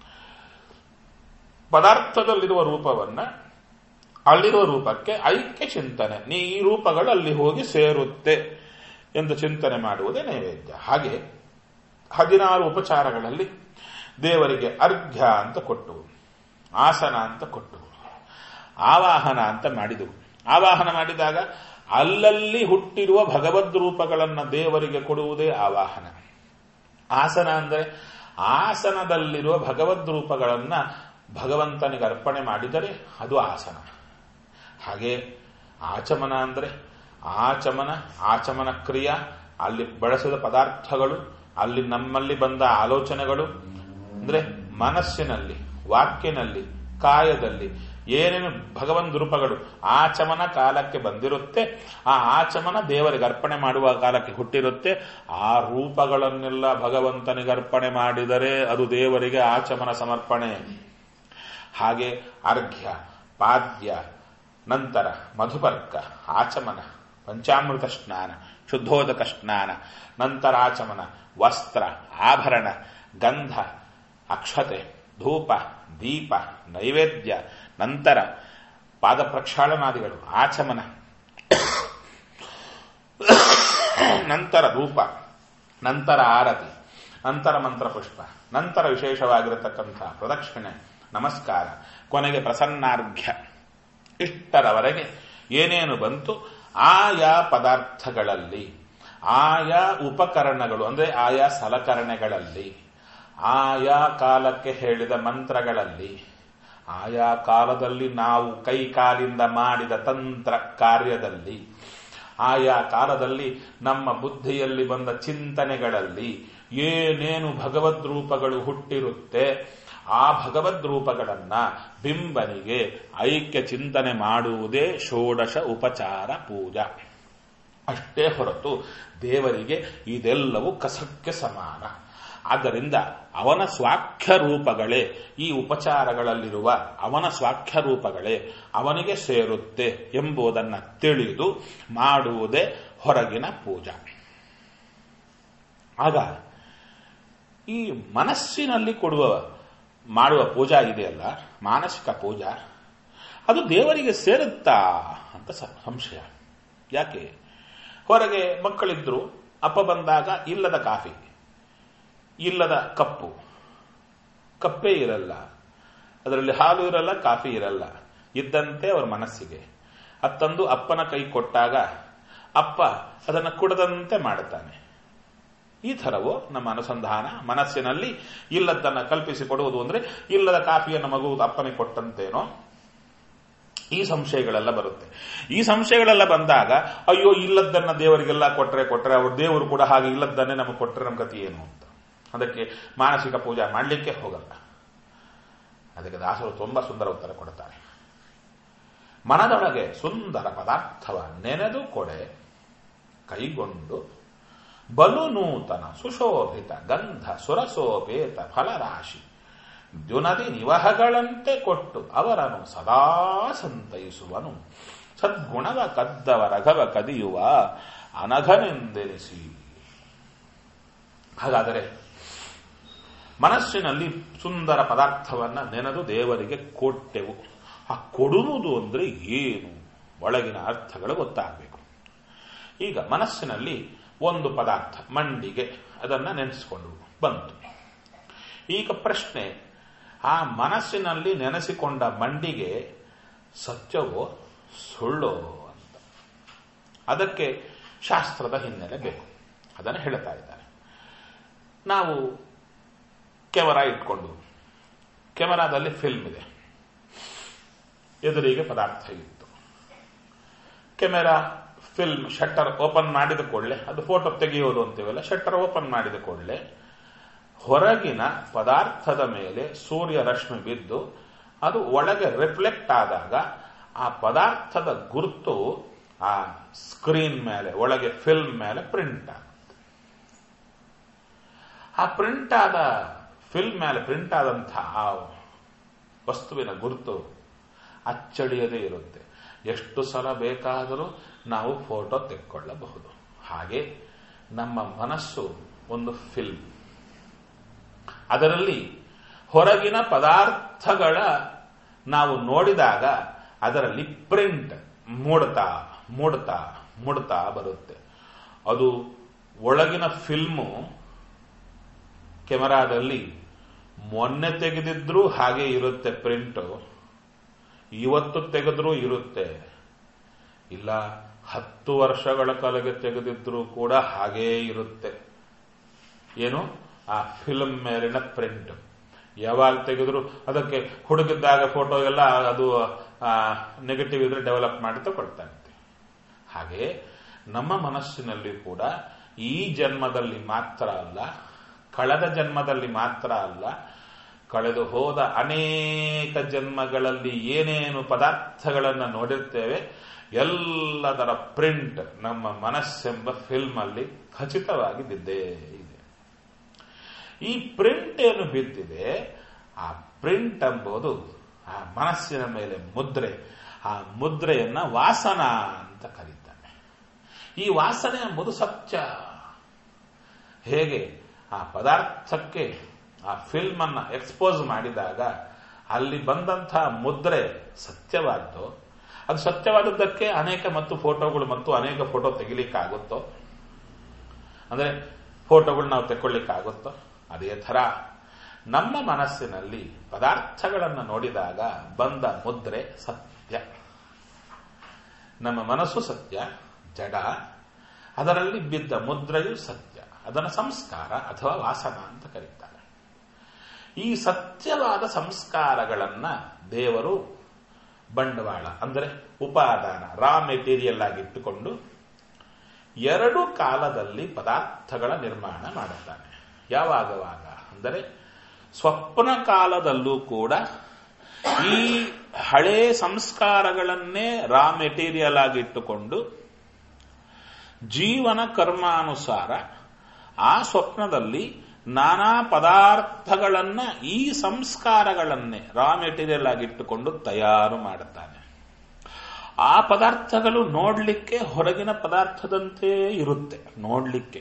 ಪದಾರ್ಥದಲ್ಲಿರುವ ರೂಪವನ್ನ ಅಲ್ಲಿರುವ ರೂಪಕ್ಕೆ ಐಕ್ಯ ಚಿಂತನೆ ನೀ ಈ ರೂಪಗಳು ಅಲ್ಲಿ ಹೋಗಿ ಸೇರುತ್ತೆ ಎಂದು ಚಿಂತನೆ ಮಾಡುವುದೇ ನೈವೇದ್ಯ ಹಾಗೆ ಹದಿನಾರು ಉಪಚಾರಗಳಲ್ಲಿ ದೇವರಿಗೆ ಅರ್ಘ್ಯ ಅಂತ ಕೊಟ್ಟು ಆಸನ ಅಂತ ಕೊಟ್ಟು ಆವಾಹನ ಅಂತ ಮಾಡಿದವು ಆವಾಹನ ಮಾಡಿದಾಗ ಅಲ್ಲಲ್ಲಿ ಹುಟ್ಟಿರುವ ಭಗವದ್ ರೂಪಗಳನ್ನು ದೇವರಿಗೆ ಕೊಡುವುದೇ ಆವಾಹನ ಆಸನ ಅಂದರೆ ಆಸನದಲ್ಲಿರುವ ಭಗವದ್ ರೂಪಗಳನ್ನ ಭಗವಂತನಿಗೆ ಅರ್ಪಣೆ ಮಾಡಿದರೆ ಅದು ಆಸನ ಹಾಗೆ ಆಚಮನ ಅಂದರೆ ಆಚಮನ ಆಚಮನ ಕ್ರಿಯಾ ಅಲ್ಲಿ ಬಳಸಿದ ಪದಾರ್ಥಗಳು ಅಲ್ಲಿ ನಮ್ಮಲ್ಲಿ ಬಂದ ಆಲೋಚನೆಗಳು ಅಂದ್ರೆ ಮನಸ್ಸಿನಲ್ಲಿ ವಾಕ್ಯನಲ್ಲಿ ಕಾಯದಲ್ಲಿ ಏನೇನು ಭಗವನ್ ರೂಪಗಳು ಆಚಮನ ಕಾಲಕ್ಕೆ ಬಂದಿರುತ್ತೆ ಆ ಆಚಮನ ದೇವರಿಗೆ ಅರ್ಪಣೆ ಮಾಡುವ ಕಾಲಕ್ಕೆ ಹುಟ್ಟಿರುತ್ತೆ ಆ ರೂಪಗಳನ್ನೆಲ್ಲ ಭಗವಂತನಿಗೆ ಅರ್ಪಣೆ ಮಾಡಿದರೆ ಅದು ದೇವರಿಗೆ ಆಚಮನ ಸಮರ್ಪಣೆ ಹಾಗೆ ಅರ್ಘ್ಯ ಪಾದ್ಯ ನಂತರ ಮಧುಪರ್ಕ ಆಚಮನ ಪಂಚಾಮೃತ ಸ್ನಾನ ಶುದ್ಧೋದಕ ಸ್ನಾನ ನಂತರ ಆಚಮನ ವಸ್ತ್ರ ಆಭರಣ ಗಂಧ ಅಕ್ಷತೆ ಧೂಪ ದೀಪ ನೈವೇದ್ಯ ನಂತರ ಪಾದ ಪ್ರಕ್ಷಾಳನಾದಿಗಳು ಆಚಮನ ನಂತರ ಧೂಪ ನಂತರ ಆರತಿ ನಂತರ ಮಂತ್ರಪುಷ್ಪ ನಂತರ ವಿಶೇಷವಾಗಿರತಕ್ಕಂಥ ಪ್ರದಕ್ಷಿಣೆ ನಮಸ್ಕಾರ ಕೊನೆಗೆ ಪ್ರಸನ್ನಾರ್ಘ್ಯ ಇಷ್ಟರವರೆಗೆ ಏನೇನು ಬಂತು ಆಯಾ ಪದಾರ್ಥಗಳಲ್ಲಿ ಆಯಾ ಉಪಕರಣಗಳು ಅಂದರೆ ಆಯಾ ಸಲಕರಣೆಗಳಲ್ಲಿ ಆಯಾ ಕಾಲಕ್ಕೆ ಹೇಳಿದ ಮಂತ್ರಗಳಲ್ಲಿ ಆಯಾ ಕಾಲದಲ್ಲಿ ನಾವು ಕೈ ಕಾಲಿಂದ ಮಾಡಿದ ತಂತ್ರ ಕಾರ್ಯದಲ್ಲಿ ಆಯಾ ಕಾಲದಲ್ಲಿ ನಮ್ಮ ಬುದ್ಧಿಯಲ್ಲಿ ಬಂದ ಚಿಂತನೆಗಳಲ್ಲಿ ಏನೇನು ಭಗವದ್ ರೂಪಗಳು ಹುಟ್ಟಿರುತ್ತೆ ಆ ಭಗವದ್ ರೂಪಗಳನ್ನ ಬಿಂಬನಿಗೆ ಐಕ್ಯ ಚಿಂತನೆ ಮಾಡುವುದೇ ಷೋಡಶ ಉಪಚಾರ ಪೂಜಾ ಅಷ್ಟೇ ಹೊರತು ದೇವರಿಗೆ ಇದೆಲ್ಲವೂ ಕಸಕ್ಕೆ ಸಮಾನ ಆದ್ದರಿಂದ ಅವನ ಸ್ವಾಖ್ಯ ರೂಪಗಳೇ ಈ ಉಪಚಾರಗಳಲ್ಲಿರುವ ಅವನ ಸ್ವಾಖ್ಯ ರೂಪಗಳೇ ಅವನಿಗೆ ಸೇರುತ್ತೆ ಎಂಬುದನ್ನು ತಿಳಿದು ಮಾಡುವುದೇ ಹೊರಗಿನ ಪೂಜಾ ಆಗ ಈ ಮನಸ್ಸಿನಲ್ಲಿ ಕೊಡುವ ಮಾಡುವ ಪೂಜಾ ಇದೆಯಲ್ಲ ಮಾನಸಿಕ ಪೂಜಾ ಅದು ದೇವರಿಗೆ ಸೇರುತ್ತಾ ಅಂತ ಸಂಶಯ ಯಾಕೆ ಹೊರಗೆ ಮಕ್ಕಳಿದ್ರು ಅಪ್ಪ ಬಂದಾಗ ಇಲ್ಲದ ಕಾಫಿ ಇಲ್ಲದ ಕಪ್ಪು ಕಪ್ಪೇ ಇರಲ್ಲ ಅದರಲ್ಲಿ ಹಾಲು ಇರಲ್ಲ ಕಾಫಿ ಇರಲ್ಲ ಇದ್ದಂತೆ ಅವರ ಮನಸ್ಸಿಗೆ ಅತ್ತಂದು ಅಪ್ಪನ ಕೈ ಕೊಟ್ಟಾಗ ಅಪ್ಪ ಅದನ್ನು ಕುಡದಂತೆ ಮಾಡುತ್ತಾನೆ ಈ ಥರವೋ ನಮ್ಮ ಅನುಸಂಧಾನ ಮನಸ್ಸಿನಲ್ಲಿ ಇಲ್ಲದನ್ನ ಕಲ್ಪಿಸಿಕೊಡುವುದು ಅಂದ್ರೆ ಇಲ್ಲದ ಕಾಫಿಯನ್ನು ಮಗು ಅಪ್ಪನಿಗೆ ಕೊಟ್ಟಂತೇನೋ ಈ ಸಂಶಯಗಳೆಲ್ಲ ಬರುತ್ತೆ ಈ ಸಂಶಯಗಳೆಲ್ಲ ಬಂದಾಗ ಅಯ್ಯೋ ಇಲ್ಲದನ್ನ ದೇವರಿಗೆಲ್ಲ ಕೊಟ್ರೆ ಕೊಟ್ರೆ ಅವ್ರ ದೇವರು ಕೂಡ ಹಾಗೆ ಇಲ್ಲದನ್ನೇ ನಮಗೆ ಕೊಟ್ರೆ ನಮ್ಮ ಗತಿ ಏನು ಅಂತ ಅದಕ್ಕೆ ಮಾನಸಿಕ ಪೂಜಾ ಮಾಡಲಿಕ್ಕೆ ಹೋಗಲ್ಲ ಅದಕ್ಕೆ ದಾಸರು ತುಂಬಾ ಸುಂದರ ಉತ್ತರ ಕೊಡುತ್ತಾರೆ ಮನದೊಳಗೆ ಸುಂದರ ಪದಾರ್ಥವ ನೆನೆದು ಕೊಡೆ ಕೈಗೊಂಡು ಬಲು ನೂತನ ಸುಶೋಭಿತ ಗಂಧ ಸುರಸೋಪೇತ ಫಲರಾಶಿ ದ್ಯುನದಿ ನಿವಹಗಳಂತೆ ಕೊಟ್ಟು ಅವರನ್ನು ಸದಾ ಸಂತೈಸುವನು ಸದ್ಗುಣವ ಕದ್ದವ ರಘವ ಕದಿಯುವ ಅನಘನೆಂದೆನಿಸಿ ಹಾಗಾದರೆ ಮನಸ್ಸಿನಲ್ಲಿ ಸುಂದರ ಪದಾರ್ಥವನ್ನ ನೆನೆದು ದೇವರಿಗೆ ಕೊಟ್ಟೆವು ಆ ಕೊಡುವುದು ಅಂದ್ರೆ ಏನು ಒಳಗಿನ ಅರ್ಥಗಳು ಗೊತ್ತಾಗಬೇಕು ಈಗ ಮನಸ್ಸಿನಲ್ಲಿ ಒಂದು ಪದಾರ್ಥ ಮಂಡಿಗೆ ಅದನ್ನ ನೆನೆಸಿಕೊಂಡು ಬಂತು ಈಗ ಪ್ರಶ್ನೆ ಆ ಮನಸ್ಸಿನಲ್ಲಿ ನೆನೆಸಿಕೊಂಡ ಮಂಡಿಗೆ ಸತ್ಯವೋ ಸುಳ್ಳೋ ಅಂತ ಅದಕ್ಕೆ ಶಾಸ್ತ್ರದ ಹಿನ್ನೆಲೆ ಬೇಕು ಅದನ್ನು ಹೇಳ್ತಾ ಇದ್ದಾರೆ ನಾವು ಕೆಮರಾ ಇಟ್ಕೊಂಡು ಕೆಮರಾದಲ್ಲಿ ಫಿಲ್ಮ್ ಇದೆ ಎದುರಿಗೆ ಪದಾರ್ಥ ಇತ್ತು ಕೆಮೆರಾ ಫಿಲ್ಮ್ ಶಟ್ಟರ್ ಓಪನ್ ಮಾಡಿದ ಕೂಡಲೇ ಅದು ಫೋಟೋ ತೆಗೆಯೋದು ಅಂತೀವಲ್ಲ ಶಟ್ಟರ್ ಓಪನ್ ಮಾಡಿದ ಕೂಡಲೇ ಹೊರಗಿನ ಪದಾರ್ಥದ ಮೇಲೆ ಸೂರ್ಯ ರಶ್ಮಿ ಬಿದ್ದು ಅದು ಒಳಗೆ ರಿಫ್ಲೆಕ್ಟ್ ಆದಾಗ ಆ ಪದಾರ್ಥದ ಗುರುತು ಆ ಸ್ಕ್ರೀನ್ ಮೇಲೆ ಒಳಗೆ ಫಿಲ್ಮ್ ಮೇಲೆ ಪ್ರಿಂಟ್ ಆಗುತ್ತೆ ಆ ಪ್ರಿಂಟ್ ಆದ ಫಿಲ್ಮ್ ಮೇಲೆ ಪ್ರಿಂಟ್ ಆದಂತಹ ಆ ವಸ್ತುವಿನ ಗುರುತು ಅಚ್ಚಳಿಯದೇ ಇರುತ್ತೆ ಎಷ್ಟು ಸಲ ಬೇಕಾದರೂ ನಾವು ಫೋಟೋ ತೆಕ್ಕೊಳ್ಳಬಹುದು ಹಾಗೆ ನಮ್ಮ ಮನಸ್ಸು ಒಂದು ಫಿಲ್ಮ್ ಅದರಲ್ಲಿ ಹೊರಗಿನ ಪದಾರ್ಥಗಳ ನಾವು ನೋಡಿದಾಗ ಅದರಲ್ಲಿ ಪ್ರಿಂಟ್ ಮೂಡ್ತಾ ಮೂಡ್ತಾ ಮೂಡ್ತಾ ಬರುತ್ತೆ ಅದು ಒಳಗಿನ ಫಿಲ್ಮು ಕೆಮರಾದಲ್ಲಿ ಮೊನ್ನೆ ತೆಗೆದಿದ್ರೂ ಹಾಗೆ ಇರುತ್ತೆ ಪ್ರಿಂಟು ಇವತ್ತು ತೆಗೆದ್ರೂ ಇರುತ್ತೆ ಇಲ್ಲ ಹತ್ತು ವರ್ಷಗಳ ಕಾಲಕ್ಕೆ ತೆಗೆದಿದ್ರೂ ಕೂಡ ಹಾಗೇ ಇರುತ್ತೆ ಏನು ಆ ಫಿಲ್ಮ್ ಮೇಲಿನ ಪ್ರಿಂಟ್ ಯಾವಾಗ ತೆಗೆದ್ರು ಅದಕ್ಕೆ ಹುಡುಗಿದ್ದಾಗ ಫೋಟೋ ಎಲ್ಲ ಅದು ನೆಗೆಟಿವ್ ಇದ್ರೆ ಡೆವಲಪ್ ಮಾಡಿ ತಗೊಳ್ತಾ ಇರುತ್ತೆ ಹಾಗೆ ನಮ್ಮ ಮನಸ್ಸಿನಲ್ಲಿ ಕೂಡ ಈ ಜನ್ಮದಲ್ಲಿ ಮಾತ್ರ ಅಲ್ಲ ಕಳೆದ ಜನ್ಮದಲ್ಲಿ ಮಾತ್ರ ಅಲ್ಲ ಕಳೆದು ಹೋದ ಅನೇಕ ಜನ್ಮಗಳಲ್ಲಿ ಏನೇನು ಪದಾರ್ಥಗಳನ್ನು ನೋಡಿರ್ತೇವೆ ಎಲ್ಲದರ ಪ್ರಿಂಟ್ ನಮ್ಮ ಮನಸ್ಸೆಂಬ ಫಿಲ್ಮ್ ಅಲ್ಲಿ ಖಚಿತವಾಗಿ ಬಿದ್ದೇ ಇದೆ ಈ ಪ್ರಿಂಟ್ ಏನು ಬಿದ್ದಿದೆ ಆ ಪ್ರಿಂಟ್ ಎಂಬುದು ಆ ಮನಸ್ಸಿನ ಮೇಲೆ ಮುದ್ರೆ ಆ ಮುದ್ರೆಯನ್ನ ವಾಸನ ಅಂತ ಕರೀತಾನೆ ಈ ವಾಸನೆ ಎಂಬುದು ಸತ್ಯ ಹೇಗೆ ಆ ಪದಾರ್ಥಕ್ಕೆ ಆ ಫಿಲ್ಮ್ ಅನ್ನ ಎಕ್ಸ್ಪೋಸ್ ಮಾಡಿದಾಗ ಅಲ್ಲಿ ಬಂದಂತಹ ಮುದ್ರೆ ಸತ್ಯವಾದ್ದು ಅದು ಸತ್ಯವಾದದ್ದಕ್ಕೆ ಅನೇಕ ಮತ್ತು ಫೋಟೋಗಳು ಮತ್ತು ಅನೇಕ ಫೋಟೋ ತೆಗಿಲಿಕ್ಕಾಗುತ್ತೋ ಅಂದ್ರೆ ಫೋಟೋಗಳು ನಾವು ತೆಕ್ಕೊಳ್ಳಿಕ್ಕಾಗುತ್ತೋ ಅದೇ ಥರ ನಮ್ಮ ಮನಸ್ಸಿನಲ್ಲಿ ಪದಾರ್ಥಗಳನ್ನು ನೋಡಿದಾಗ ಬಂದ ಮುದ್ರೆ ಸತ್ಯ ನಮ್ಮ ಮನಸ್ಸು ಸತ್ಯ ಜಡ ಅದರಲ್ಲಿ ಬಿದ್ದ ಮುದ್ರೆಯು ಸತ್ಯ ಅದನ್ನು ಸಂಸ್ಕಾರ ಅಥವಾ ವಾಸನ ಅಂತ ಕರೀತಾರೆ ಈ ಸತ್ಯವಾದ ಸಂಸ್ಕಾರಗಳನ್ನ ದೇವರು ಬಂಡವಾಳ ಅಂದರೆ ಉಪಾದಾನ ರಾ ಮೆಟೀರಿಯಲ್ ಆಗಿ ಇಟ್ಟುಕೊಂಡು ಎರಡು ಕಾಲದಲ್ಲಿ ಪದಾರ್ಥಗಳ ನಿರ್ಮಾಣ ಮಾಡುತ್ತಾನೆ ಯಾವಾಗವಾಗ ಅಂದರೆ ಸ್ವಪ್ನ ಕಾಲದಲ್ಲೂ ಕೂಡ ಈ ಹಳೇ ಸಂಸ್ಕಾರಗಳನ್ನೇ ರಾ ಮೆಟೀರಿಯಲ್ ಆಗಿ ಇಟ್ಟುಕೊಂಡು ಜೀವನ ಕರ್ಮಾನುಸಾರ ಆ ಸ್ವಪ್ನದಲ್ಲಿ ನಾನಾ ಪದಾರ್ಥಗಳನ್ನ ಈ ಸಂಸ್ಕಾರಗಳನ್ನೇ ರಾ ಮೆಟೀರಿಯಲ್ ಆಗಿಟ್ಟುಕೊಂಡು ತಯಾರು ಮಾಡುತ್ತಾನೆ ಆ ಪದಾರ್ಥಗಳು ನೋಡ್ಲಿಕ್ಕೆ ಹೊರಗಿನ ಪದಾರ್ಥದಂತೆ ಇರುತ್ತೆ ನೋಡ್ಲಿಕ್ಕೆ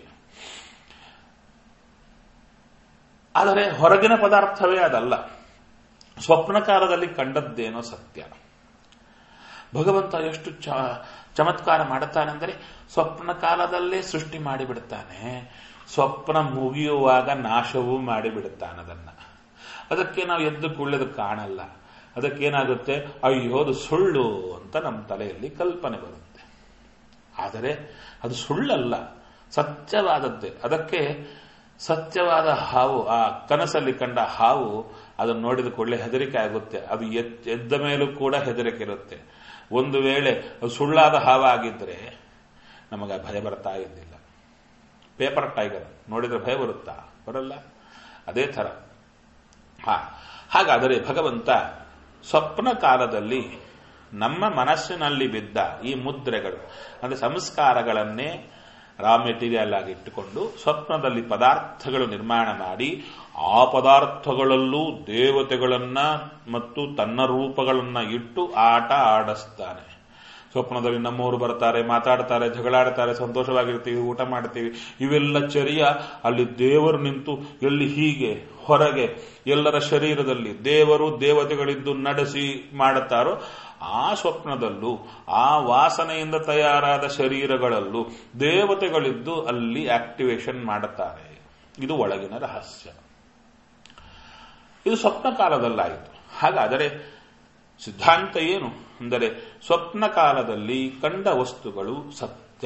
ಆದರೆ ಹೊರಗಿನ ಪದಾರ್ಥವೇ ಅದಲ್ಲ ಸ್ವಪ್ನಕಾಲದಲ್ಲಿ ಕಂಡದ್ದೇನೋ ಸತ್ಯ ಭಗವಂತ ಎಷ್ಟು ಚಮತ್ಕಾರ ಮಾಡುತ್ತಾನೆಂದರೆ ಸ್ವಪ್ನ ಕಾಲದಲ್ಲೇ ಸೃಷ್ಟಿ ಮಾಡಿಬಿಡ್ತಾನೆ ಸ್ವಪ್ನ ಮುಗಿಯುವಾಗ ನಾಶವೂ ಮಾಡಿಬಿಡುತ್ತಾನೆ ಅದನ್ನ ಅದಕ್ಕೆ ನಾವು ಎದ್ದು ಕುಳ್ಳೆದು ಕಾಣಲ್ಲ ಅದಕ್ಕೇನಾಗುತ್ತೆ ಅಯ್ಯೋ ಅದು ಸುಳ್ಳು ಅಂತ ನಮ್ಮ ತಲೆಯಲ್ಲಿ ಕಲ್ಪನೆ ಬರುತ್ತೆ ಆದರೆ ಅದು ಸುಳ್ಳಲ್ಲ ಸತ್ಯವಾದದ್ದೇ ಅದಕ್ಕೆ ಸತ್ಯವಾದ ಹಾವು ಆ ಕನಸಲ್ಲಿ ಕಂಡ ಹಾವು ಅದನ್ನು ನೋಡಿದ ಕೂಡಲೇ ಹೆದರಿಕೆ ಆಗುತ್ತೆ ಅದು ಎದ್ದ ಮೇಲೂ ಕೂಡ ಹೆದರಿಕೆ ಇರುತ್ತೆ ಒಂದು ವೇಳೆ ಅದು ಸುಳ್ಳಾದ ಹಾವಾಗಿದ್ರೆ ನಮಗೆ ಭಯ ಬರ್ತಾ ಇದ್ದಿಲ್ಲ ಪೇಪರ್ ಟೈಗರ್ ನೋಡಿದ್ರೆ ಭಯ ಬರುತ್ತಾ ಬರಲ್ಲ ಅದೇ ಥರ ಹಾ ಹಾಗಾದರೆ ಭಗವಂತ ಸ್ವಪ್ನ ಕಾಲದಲ್ಲಿ ನಮ್ಮ ಮನಸ್ಸಿನಲ್ಲಿ ಬಿದ್ದ ಈ ಮುದ್ರೆಗಳು ಅಂದರೆ ಸಂಸ್ಕಾರಗಳನ್ನೇ ರಾ ಮೆಟೀರಿಯಲ್ ಆಗಿ ಇಟ್ಟುಕೊಂಡು ಸ್ವಪ್ನದಲ್ಲಿ ಪದಾರ್ಥಗಳು ನಿರ್ಮಾಣ ಮಾಡಿ ಆ ಪದಾರ್ಥಗಳಲ್ಲೂ ದೇವತೆಗಳನ್ನ ಮತ್ತು ತನ್ನ ರೂಪಗಳನ್ನ ಇಟ್ಟು ಆಟ ಆಡಿಸ್ತಾನೆ ಸ್ವಪ್ನದಲ್ಲಿ ನಮ್ಮವರು ಬರ್ತಾರೆ ಮಾತಾಡ್ತಾರೆ ಜಗಳಾಡ್ತಾರೆ ಸಂತೋಷವಾಗಿರ್ತೀವಿ ಊಟ ಮಾಡ್ತೀವಿ ಇವೆಲ್ಲ ಚರ್ಯ ಅಲ್ಲಿ ದೇವರು ನಿಂತು ಎಲ್ಲಿ ಹೀಗೆ ಹೊರಗೆ ಎಲ್ಲರ ಶರೀರದಲ್ಲಿ ದೇವರು ದೇವತೆಗಳಿದ್ದು ನಡೆಸಿ ಮಾಡುತ್ತಾರೋ ಆ ಸ್ವಪ್ನದಲ್ಲೂ ಆ ವಾಸನೆಯಿಂದ ತಯಾರಾದ ಶರೀರಗಳಲ್ಲೂ ದೇವತೆಗಳಿದ್ದು ಅಲ್ಲಿ ಆಕ್ಟಿವೇಶನ್ ಮಾಡುತ್ತಾರೆ ಇದು ಒಳಗಿನ ರಹಸ್ಯ ಇದು ಸ್ವಪ್ನ ಕಾಲದಲ್ಲಾಯಿತು ಹಾಗಾದರೆ ಸಿದ್ಧಾಂತ ಏನು ಅಂದರೆ ಸ್ವಪ್ನ ಕಾಲದಲ್ಲಿ ಕಂಡ ವಸ್ತುಗಳು ಸತ್ಯ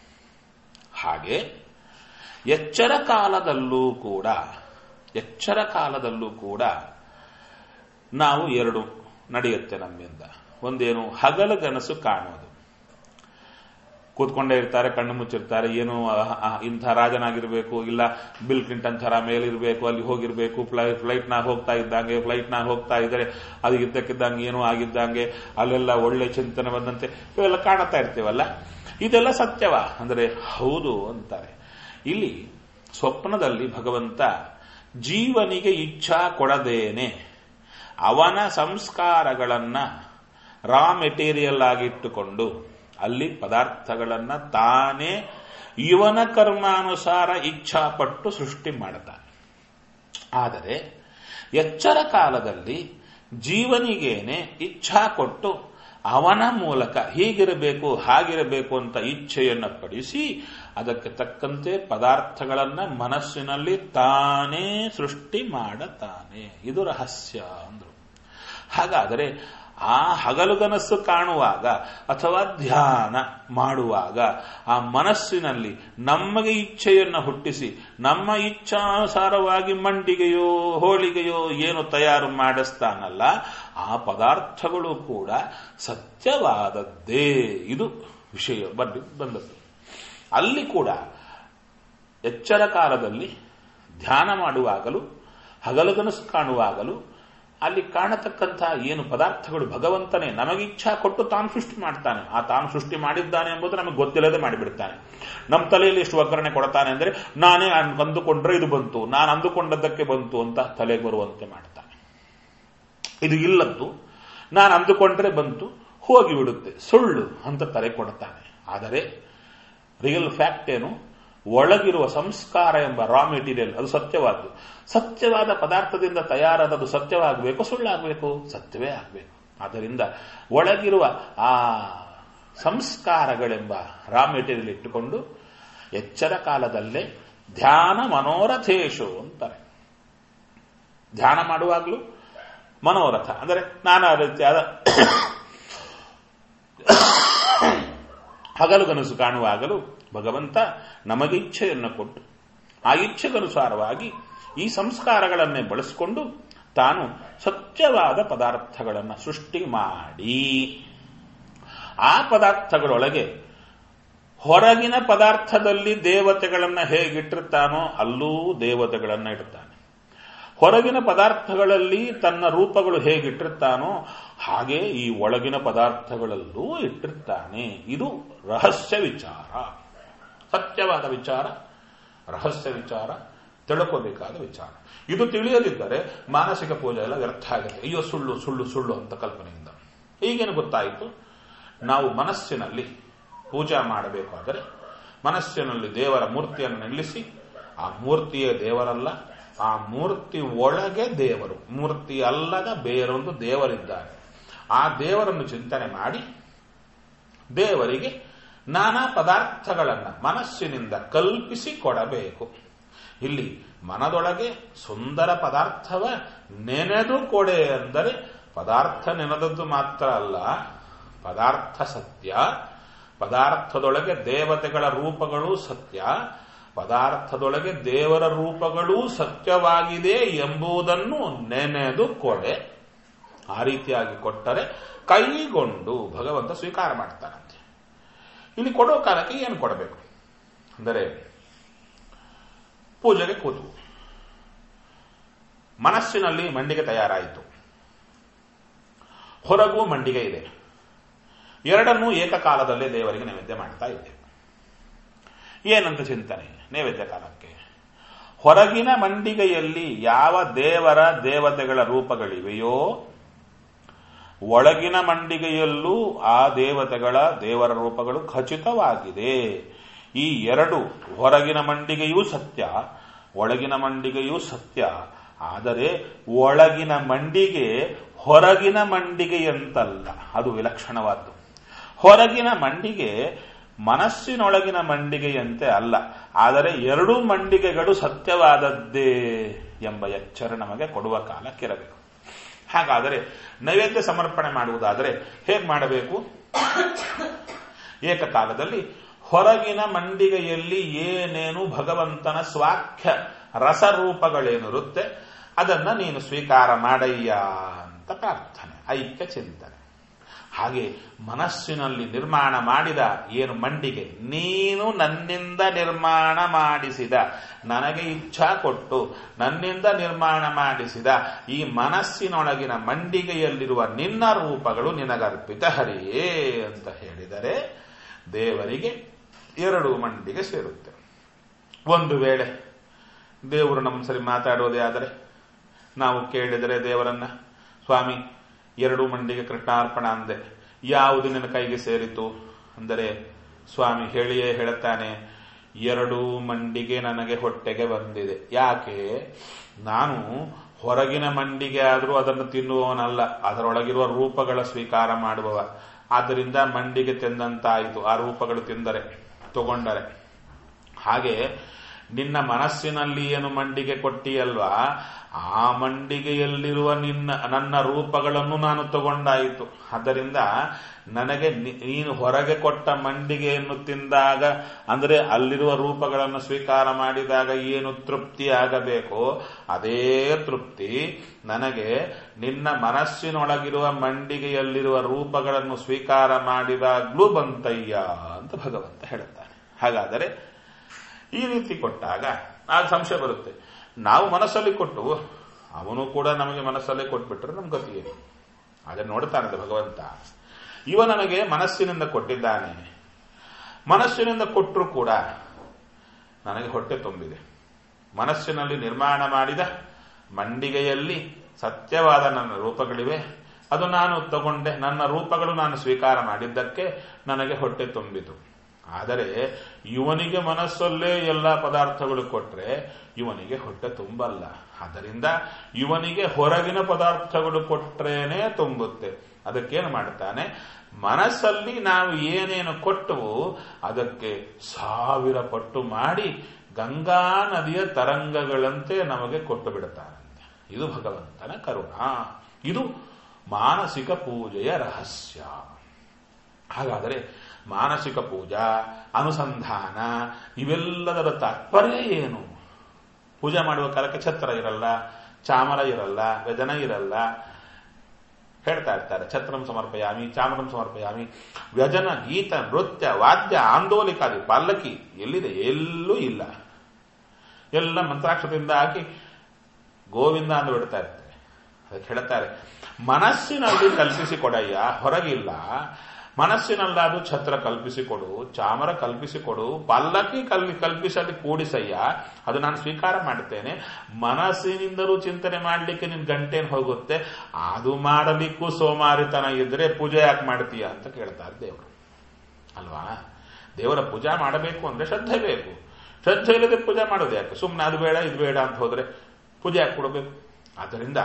ಹಾಗೆ ಎಚ್ಚರ ಕಾಲದಲ್ಲೂ ಕೂಡ ಎಚ್ಚರ ಕಾಲದಲ್ಲೂ ಕೂಡ ನಾವು ಎರಡು ನಡೆಯುತ್ತೆ ನಮ್ಮಿಂದ ಒಂದೇನು ಹಗಲಗನಸು ಕಾಣೋದು ಕೂತ್ಕೊಂಡೇ ಇರ್ತಾರೆ ಕಣ್ಣು ಮುಚ್ಚಿರ್ತಾರೆ ಏನು ಇಂಥ ರಾಜನಾಗಿರ್ಬೇಕು ಇಲ್ಲ ಬಿಲ್ ಕ್ಲಿಂಟನ್ ಥರ ಮೇಲಿರಬೇಕು ಅಲ್ಲಿ ಹೋಗಿರ್ಬೇಕು ಫ್ಲೈ ಫ್ಲೈಟ್ನಾಗ ಹೋಗ್ತಾ ಇದ್ದಂಗೆ ಫ್ಲೈಟ್ನಾಗ ಹೋಗ್ತಾ ಇದ್ರೆ ಅದು ಇದ್ದಕ್ಕಿದ್ದಂಗೆ ಏನೋ ಆಗಿದ್ದಂಗೆ ಅಲ್ಲೆಲ್ಲ ಒಳ್ಳೆ ಚಿಂತನೆ ಬಂದಂತೆ ಇವೆಲ್ಲ ಕಾಣುತ್ತಾ ಇರ್ತೀವಲ್ಲ ಇದೆಲ್ಲ ಸತ್ಯವ ಅಂದರೆ ಹೌದು ಅಂತಾರೆ ಇಲ್ಲಿ ಸ್ವಪ್ನದಲ್ಲಿ ಭಗವಂತ ಜೀವನಿಗೆ ಇಚ್ಛಾ ಕೊಡದೇನೆ ಅವನ ಸಂಸ್ಕಾರಗಳನ್ನ ರಾ ಮೆಟೀರಿಯಲ್ ಆಗಿಟ್ಟುಕೊಂಡು ಅಲ್ಲಿ ಪದಾರ್ಥಗಳನ್ನ ತಾನೇ ಇವನ ಕರ್ಮಾನುಸಾರ ಇಚ್ಛಾಪಟ್ಟು ಸೃಷ್ಟಿ ಮಾಡುತ್ತಾನೆ ಆದರೆ ಎಚ್ಚರ ಕಾಲದಲ್ಲಿ ಜೀವನಿಗೇನೆ ಇಚ್ಛಾ ಕೊಟ್ಟು ಅವನ ಮೂಲಕ ಹೀಗಿರಬೇಕು ಹಾಗಿರಬೇಕು ಅಂತ ಇಚ್ಛೆಯನ್ನು ಪಡಿಸಿ ಅದಕ್ಕೆ ತಕ್ಕಂತೆ ಪದಾರ್ಥಗಳನ್ನ ಮನಸ್ಸಿನಲ್ಲಿ ತಾನೇ ಸೃಷ್ಟಿ ಮಾಡತಾನೆ ಇದು ರಹಸ್ಯ ಅಂದ್ರು ಹಾಗಾದರೆ ಆ ಹಗಲುಗನಸ್ಸು ಕಾಣುವಾಗ ಅಥವಾ ಧ್ಯಾನ ಮಾಡುವಾಗ ಆ ಮನಸ್ಸಿನಲ್ಲಿ ನಮಗೆ ಇಚ್ಛೆಯನ್ನು ಹುಟ್ಟಿಸಿ ನಮ್ಮ ಇಚ್ಛಾನುಸಾರವಾಗಿ ಮಂಡಿಗೆಯೋ ಹೋಳಿಗೆಯೋ ಏನು ತಯಾರು ಮಾಡಿಸ್ತಾನಲ್ಲ ಆ ಪದಾರ್ಥಗಳು ಕೂಡ ಸತ್ಯವಾದದ್ದೇ ಇದು ವಿಷಯ ಬಂದು ಬಂದದ್ದು ಅಲ್ಲಿ ಕೂಡ ಎಚ್ಚರ ಕಾಲದಲ್ಲಿ ಧ್ಯಾನ ಮಾಡುವಾಗಲೂ ಹಗಲುಗನಸು ಕಾಣುವಾಗಲೂ ಅಲ್ಲಿ ಕಾಣತಕ್ಕಂತಹ ಏನು ಪದಾರ್ಥಗಳು ಭಗವಂತನೇ ನಮಗಿಚ್ಛಾ ಕೊಟ್ಟು ತಾನು ಸೃಷ್ಟಿ ಮಾಡ್ತಾನೆ ಆ ತಾನು ಸೃಷ್ಟಿ ಮಾಡಿದ್ದಾನೆ ಎಂಬುದು ನಮಗೆ ಗೊತ್ತಿಲ್ಲದೆ ಮಾಡಿಬಿಡ್ತಾನೆ ನಮ್ಮ ತಲೆಯಲ್ಲಿ ಎಷ್ಟು ಒಗ್ಗರಣೆ ಕೊಡ್ತಾನೆ ಅಂದ್ರೆ ನಾನೇ ಅಂದುಕೊಂಡ್ರೆ ಇದು ಬಂತು ನಾನು ಅಂದುಕೊಂಡದ್ದಕ್ಕೆ ಬಂತು ಅಂತ ತಲೆಗೆ ಬರುವಂತೆ ಮಾಡ್ತಾನೆ ಇದು ಇಲ್ಲದ್ದು ನಾನು ಅಂದುಕೊಂಡ್ರೆ ಬಂತು ಹೋಗಿಬಿಡುತ್ತೆ ಸುಳ್ಳು ಅಂತ ತಲೆ ಕೊಡ್ತಾನೆ ಆದರೆ ರಿಯಲ್ ಫ್ಯಾಕ್ಟ್ ಏನು ಒಳಗಿರುವ ಸಂಸ್ಕಾರ ಎಂಬ ರಾ ಮೆಟೀರಿಯಲ್ ಅದು ಸತ್ಯವಾದ್ದು ಸತ್ಯವಾದ ಪದಾರ್ಥದಿಂದ ತಯಾರಾದದು ಸತ್ಯವಾಗಬೇಕು ಸುಳ್ಳಾಗಬೇಕು ಸತ್ಯವೇ ಆಗಬೇಕು ಆದ್ದರಿಂದ ಒಳಗಿರುವ ಆ ಸಂಸ್ಕಾರಗಳೆಂಬ ರಾ ಮೆಟೀರಿಯಲ್ ಇಟ್ಟುಕೊಂಡು ಎಚ್ಚರ ಕಾಲದಲ್ಲೇ ಧ್ಯಾನ ಮನೋರಥೇಶು ಅಂತಾರೆ ಧ್ಯಾನ ಮಾಡುವಾಗಲೂ ಮನೋರಥ ಅಂದರೆ ನಾನಾ ರೀತಿಯಾದ ಹಗಲುಗನಸು ಕಾಣುವಾಗಲೂ ಭಗವಂತ ನಮಗೆ ಇಚ್ಛೆಯನ್ನು ಕೊಟ್ಟು ಆ ಇಚ್ಛೆಗನುಸಾರವಾಗಿ ಈ ಸಂಸ್ಕಾರಗಳನ್ನೇ ಬಳಸಿಕೊಂಡು ತಾನು ಸತ್ಯವಾದ ಪದಾರ್ಥಗಳನ್ನು ಸೃಷ್ಟಿ ಮಾಡಿ ಆ ಪದಾರ್ಥಗಳೊಳಗೆ ಹೊರಗಿನ ಪದಾರ್ಥದಲ್ಲಿ ದೇವತೆಗಳನ್ನ ಹೇಗಿಟ್ಟಿರ್ತಾನೋ ಅಲ್ಲೂ ದೇವತೆಗಳನ್ನ ಇಡ್ತಾನೆ ಹೊರಗಿನ ಪದಾರ್ಥಗಳಲ್ಲಿ ತನ್ನ ರೂಪಗಳು ಹೇಗಿಟ್ಟಿರ್ತಾನೋ ಹಾಗೆ ಈ ಒಳಗಿನ ಪದಾರ್ಥಗಳಲ್ಲೂ ಇಟ್ಟಿರ್ತಾನೆ ಇದು ರಹಸ್ಯ ವಿಚಾರ ಸತ್ಯವಾದ ವಿಚಾರ ರಹಸ್ಯ ವಿಚಾರ ತಿಳ್ಕೋಬೇಕಾದ ವಿಚಾರ ಇದು ತಿಳಿಯದಿದ್ದರೆ ಮಾನಸಿಕ ಪೂಜೆ ಎಲ್ಲ ವ್ಯರ್ಥ ಆಗುತ್ತೆ ಅಯ್ಯೋ ಸುಳ್ಳು ಸುಳ್ಳು ಸುಳ್ಳು ಅಂತ ಕಲ್ಪನೆಯಿಂದ ಈಗೇನು ಗೊತ್ತಾಯಿತು ನಾವು ಮನಸ್ಸಿನಲ್ಲಿ ಪೂಜಾ ಮಾಡಬೇಕಾದರೆ ಮನಸ್ಸಿನಲ್ಲಿ ದೇವರ ಮೂರ್ತಿಯನ್ನು ನಿಲ್ಲಿಸಿ ಆ ಮೂರ್ತಿಯೇ ದೇವರಲ್ಲ ಆ ಮೂರ್ತಿ ಒಳಗೆ ದೇವರು ಮೂರ್ತಿ ಅಲ್ಲದ ಬೇರೊಂದು ದೇವರಿದ್ದಾರೆ ಆ ದೇವರನ್ನು ಚಿಂತನೆ ಮಾಡಿ ದೇವರಿಗೆ ನಾನಾ ಪದಾರ್ಥಗಳನ್ನು ಮನಸ್ಸಿನಿಂದ ಕಲ್ಪಿಸಿ ಕೊಡಬೇಕು ಇಲ್ಲಿ ಮನದೊಳಗೆ ಸುಂದರ ಪದಾರ್ಥವ ನೆನೆದು ಕೊಡೆ ಅಂದರೆ ಪದಾರ್ಥ ನೆನೆದದ್ದು ಮಾತ್ರ ಅಲ್ಲ ಪದಾರ್ಥ ಸತ್ಯ ಪದಾರ್ಥದೊಳಗೆ ದೇವತೆಗಳ ರೂಪಗಳು ಸತ್ಯ ಪದಾರ್ಥದೊಳಗೆ ದೇವರ ರೂಪಗಳೂ ಸತ್ಯವಾಗಿದೆ ಎಂಬುದನ್ನು ನೆನೆದು ಕೊಡೆ ಆ ರೀತಿಯಾಗಿ ಕೊಟ್ಟರೆ ಕೈಗೊಂಡು ಭಗವಂತ ಸ್ವೀಕಾರ ಮಾಡ್ತಾನಂತೆ ಇಲ್ಲಿ ಕೊಡೋ ಕಾಲಕ್ಕೆ ಏನು ಕೊಡಬೇಕು ಅಂದರೆ ಪೂಜೆಗೆ ಕೂತು ಮನಸ್ಸಿನಲ್ಲಿ ಮಂಡಿಗೆ ತಯಾರಾಯಿತು ಹೊರಗೂ ಮಂಡಿಗೆ ಇದೆ ಎರಡನ್ನೂ ಏಕಕಾಲದಲ್ಲೇ ದೇವರಿಗೆ ನೈವೇದ್ಯ ಮಾಡ್ತಾ ಇದ್ದೇವೆ ಏನಂತ ಚಿಂತನೆ ನೈವೇದ್ಯ ಕಾಲಕ್ಕೆ ಹೊರಗಿನ ಮಂಡಿಗೆಯಲ್ಲಿ ಯಾವ ದೇವರ ದೇವತೆಗಳ ರೂಪಗಳಿವೆಯೋ ಒಳಗಿನ ಮಂಡಿಗೆಯಲ್ಲೂ ಆ ದೇವತೆಗಳ ದೇವರ ರೂಪಗಳು ಖಚಿತವಾಗಿದೆ ಈ ಎರಡು ಹೊರಗಿನ ಮಂಡಿಗೆಯೂ ಸತ್ಯ ಒಳಗಿನ ಮಂಡಿಗೆಯೂ ಸತ್ಯ ಆದರೆ ಒಳಗಿನ ಮಂಡಿಗೆ ಹೊರಗಿನ ಮಂಡಿಗೆಯಂತಲ್ಲ ಅದು ವಿಲಕ್ಷಣವಾದ್ದು ಹೊರಗಿನ ಮಂಡಿಗೆ ಮನಸ್ಸಿನೊಳಗಿನ ಮಂಡಿಗೆಯಂತೆ ಅಲ್ಲ ಆದರೆ ಎರಡೂ ಮಂಡಿಗೆಗಳು ಸತ್ಯವಾದದ್ದೇ ಎಂಬ ಎಚ್ಚರ ನಮಗೆ ಕೊಡುವ ಕಾಲಕ್ಕಿರಬೇಕು ಹಾಗಾದರೆ ನೈವೇದ್ಯ ಸಮರ್ಪಣೆ ಮಾಡುವುದಾದರೆ ಹೇಗೆ ಮಾಡಬೇಕು ಏಕಕಾಲದಲ್ಲಿ ಹೊರಗಿನ ಮಂಡಿಗೆಯಲ್ಲಿ ಏನೇನು ಭಗವಂತನ ಸ್ವಾಖ್ಯ ರಸರೂಪಗಳೇನಿರುತ್ತೆ ಅದನ್ನ ನೀನು ಸ್ವೀಕಾರ ಮಾಡಯ್ಯ ಅಂತ ಪ್ರಾರ್ಥನೆ ಐಕ್ಯ ಚಿಂತನೆ ಹಾಗೆ ಮನಸ್ಸಿನಲ್ಲಿ ನಿರ್ಮಾಣ ಮಾಡಿದ ಏನು ಮಂಡಿಗೆ ನೀನು ನನ್ನಿಂದ ನಿರ್ಮಾಣ ಮಾಡಿಸಿದ ನನಗೆ ಇಚ್ಛಾ ಕೊಟ್ಟು ನನ್ನಿಂದ ನಿರ್ಮಾಣ ಮಾಡಿಸಿದ ಈ ಮನಸ್ಸಿನೊಳಗಿನ ಮಂಡಿಗೆಯಲ್ಲಿರುವ ನಿನ್ನ ರೂಪಗಳು ನಿನಗರ್ಪಿತ ಹರಿಯೇ ಅಂತ ಹೇಳಿದರೆ ದೇವರಿಗೆ ಎರಡು ಮಂಡಿಗೆ ಸೇರುತ್ತೆ ಒಂದು ವೇಳೆ ದೇವರು ನಮ್ಮ ಸರಿ ಮಾತಾಡೋದೇ ಆದರೆ ನಾವು ಕೇಳಿದರೆ ದೇವರನ್ನ ಸ್ವಾಮಿ ಎರಡು ಮಂಡಿಗೆ ಕೃಷ್ಣಾರ್ಪಣ ಅಂದೆ ಯಾವುದು ನಿನ್ನ ಕೈಗೆ ಸೇರಿತು ಅಂದರೆ ಸ್ವಾಮಿ ಹೇಳಿಯೇ ಹೇಳುತ್ತಾನೆ ಎರಡು ಮಂಡಿಗೆ ನನಗೆ ಹೊಟ್ಟೆಗೆ ಬಂದಿದೆ ಯಾಕೆ ನಾನು ಹೊರಗಿನ ಮಂಡಿಗೆ ಆದರೂ ಅದನ್ನು ತಿನ್ನುವವನಲ್ಲ ಅದರೊಳಗಿರುವ ರೂಪಗಳ ಸ್ವೀಕಾರ ಮಾಡುವವ ಆದ್ದರಿಂದ ಮಂಡಿಗೆ ತಿಂದಂತಾಯಿತು ಆ ರೂಪಗಳು ತಿಂದರೆ ತಗೊಂಡರೆ ಹಾಗೆ ನಿನ್ನ ಮನಸ್ಸಿನಲ್ಲಿ ಏನು ಮಂಡಿಗೆ ಕೊಟ್ಟಿಯಲ್ವಾ ಆ ಮಂಡಿಗೆಯಲ್ಲಿರುವ ನಿನ್ನ ನನ್ನ ರೂಪಗಳನ್ನು ನಾನು ತಗೊಂಡಾಯಿತು ಆದ್ದರಿಂದ ನನಗೆ ನೀನು ಹೊರಗೆ ಕೊಟ್ಟ ಮಂಡಿಗೆಯನ್ನು ತಿಂದಾಗ ಅಂದರೆ ಅಲ್ಲಿರುವ ರೂಪಗಳನ್ನು ಸ್ವೀಕಾರ ಮಾಡಿದಾಗ ಏನು ತೃಪ್ತಿ ಆಗಬೇಕೋ ಅದೇ ತೃಪ್ತಿ ನನಗೆ ನಿನ್ನ ಮನಸ್ಸಿನೊಳಗಿರುವ ಮಂಡಿಗೆಯಲ್ಲಿರುವ ರೂಪಗಳನ್ನು ಸ್ವೀಕಾರ ಮಾಡಿದಾಗ್ಲೂ ಬಂತಯ್ಯ ಅಂತ ಭಗವಂತ ಹೇಳುತ್ತಾನೆ ಹಾಗಾದರೆ ಈ ರೀತಿ ಕೊಟ್ಟಾಗ ಆಗ ಸಂಶಯ ಬರುತ್ತೆ ನಾವು ಮನಸ್ಸಲ್ಲಿ ಕೊಟ್ಟು ಅವನು ಕೂಡ ನಮಗೆ ಮನಸ್ಸಲ್ಲೇ ಕೊಟ್ಬಿಟ್ರೆ ನಮ್ಮ ಗತಿ ಏನು ಅದನ್ನು ನೋಡ್ತಾನೆ ಭಗವಂತ ಇವ ನನಗೆ ಮನಸ್ಸಿನಿಂದ ಕೊಟ್ಟಿದ್ದಾನೆ ಮನಸ್ಸಿನಿಂದ ಕೊಟ್ಟರು ಕೂಡ ನನಗೆ ಹೊಟ್ಟೆ ತುಂಬಿದೆ ಮನಸ್ಸಿನಲ್ಲಿ ನಿರ್ಮಾಣ ಮಾಡಿದ ಮಂಡಿಗೆಯಲ್ಲಿ ಸತ್ಯವಾದ ನನ್ನ ರೂಪಗಳಿವೆ ಅದು ನಾನು ತಗೊಂಡೆ ನನ್ನ ರೂಪಗಳು ನಾನು ಸ್ವೀಕಾರ ಮಾಡಿದ್ದಕ್ಕೆ ನನಗೆ ಹೊಟ್ಟೆ ತುಂಬಿತು ಆದರೆ ಇವನಿಗೆ ಮನಸ್ಸಲ್ಲೇ ಎಲ್ಲ ಪದಾರ್ಥಗಳು ಕೊಟ್ರೆ ಇವನಿಗೆ ಹೊಟ್ಟೆ ತುಂಬಲ್ಲ ಆದ್ದರಿಂದ ಇವನಿಗೆ ಹೊರಗಿನ ಪದಾರ್ಥಗಳು ಕೊಟ್ರೇನೆ ತುಂಬುತ್ತೆ ಅದಕ್ಕೇನು ಮಾಡ್ತಾನೆ ಮನಸ್ಸಲ್ಲಿ ನಾವು ಏನೇನು ಕೊಟ್ಟವು ಅದಕ್ಕೆ ಸಾವಿರ ಪಟ್ಟು ಮಾಡಿ ಗಂಗಾ ನದಿಯ ತರಂಗಗಳಂತೆ ನಮಗೆ ಕೊಟ್ಟು ಬಿಡುತ್ತಾನಂತೆ ಇದು ಭಗವಂತನ ಕರುಣ ಇದು ಮಾನಸಿಕ ಪೂಜೆಯ ರಹಸ್ಯ ಹಾಗಾದರೆ ಮಾನಸಿಕ ಪೂಜಾ ಅನುಸಂಧಾನ ಇವೆಲ್ಲದರ ತಾತ್ಪರ್ಯ ಏನು ಪೂಜೆ ಮಾಡುವ ಕಾಲಕ್ಕೆ ಛತ್ರ ಇರಲ್ಲ ಚಾಮರ ಇರಲ್ಲ ವ್ಯಜನ ಇರಲ್ಲ ಹೇಳ್ತಾ ಇರ್ತಾರೆ ಛತ್ರಂ ಸಮರ್ಪಯಾಮಿ ಚಾಮರಂ ಸಮರ್ಪಯಾಮಿ ವ್ಯಜನ ಗೀತ ನೃತ್ಯ ವಾದ್ಯ ಆಂದೋಲಿಕಾದಿ ಪಲ್ಲಕ್ಕಿ ಎಲ್ಲಿದೆ ಎಲ್ಲೂ ಇಲ್ಲ ಎಲ್ಲ ಮಂತ್ರಾಕ್ಷರದಿಂದ ಹಾಕಿ ಗೋವಿಂದ ಅಂದು ಬಿಡ್ತಾ ಇರ್ತಾರೆ ಅದಕ್ಕೆ ಹೇಳ್ತಾರೆ ಮನಸ್ಸಿನಲ್ಲಿ ಕಲ್ಪಿಸಿಕೊಡಯ್ಯ ಹೊರಗಿಲ್ಲ ಮನಸ್ಸಿನಲ್ಲಾದ್ರೂ ಛತ್ರ ಕಲ್ಪಿಸಿಕೊಡು ಚಾಮರ ಕಲ್ಪಿಸಿಕೊಡು ಪಲ್ಲಕ್ಕಿ ಕಲ್ ಕಲ್ಪಿಸಲಿ ಕೂಡಿಸಯ್ಯ ಅದು ನಾನು ಸ್ವೀಕಾರ ಮಾಡ್ತೇನೆ ಮನಸ್ಸಿನಿಂದಲೂ ಚಿಂತನೆ ಮಾಡಲಿಕ್ಕೆ ನಿನ್ ಗಂಟೇನು ಹೋಗುತ್ತೆ ಅದು ಮಾಡಲಿಕ್ಕೂ ಸೋಮಾರಿತನ ಇದ್ರೆ ಪೂಜೆ ಯಾಕೆ ಮಾಡ್ತೀಯ ಅಂತ ಕೇಳ್ತಾರೆ ದೇವರು ಅಲ್ವಾ ದೇವರ ಪೂಜಾ ಮಾಡಬೇಕು ಅಂದ್ರೆ ಶ್ರದ್ಧೆ ಬೇಕು ಶ್ರದ್ಧೆ ಇಲ್ಲದೆ ಪೂಜೆ ಮಾಡೋದು ಯಾಕೆ ಸುಮ್ಮನೆ ಅದು ಬೇಡ ಇದು ಬೇಡ ಅಂತ ಹೋದ್ರೆ ಪೂಜೆ ಯಾಕೆ ಕೊಡಬೇಕು ಆದ್ದರಿಂದ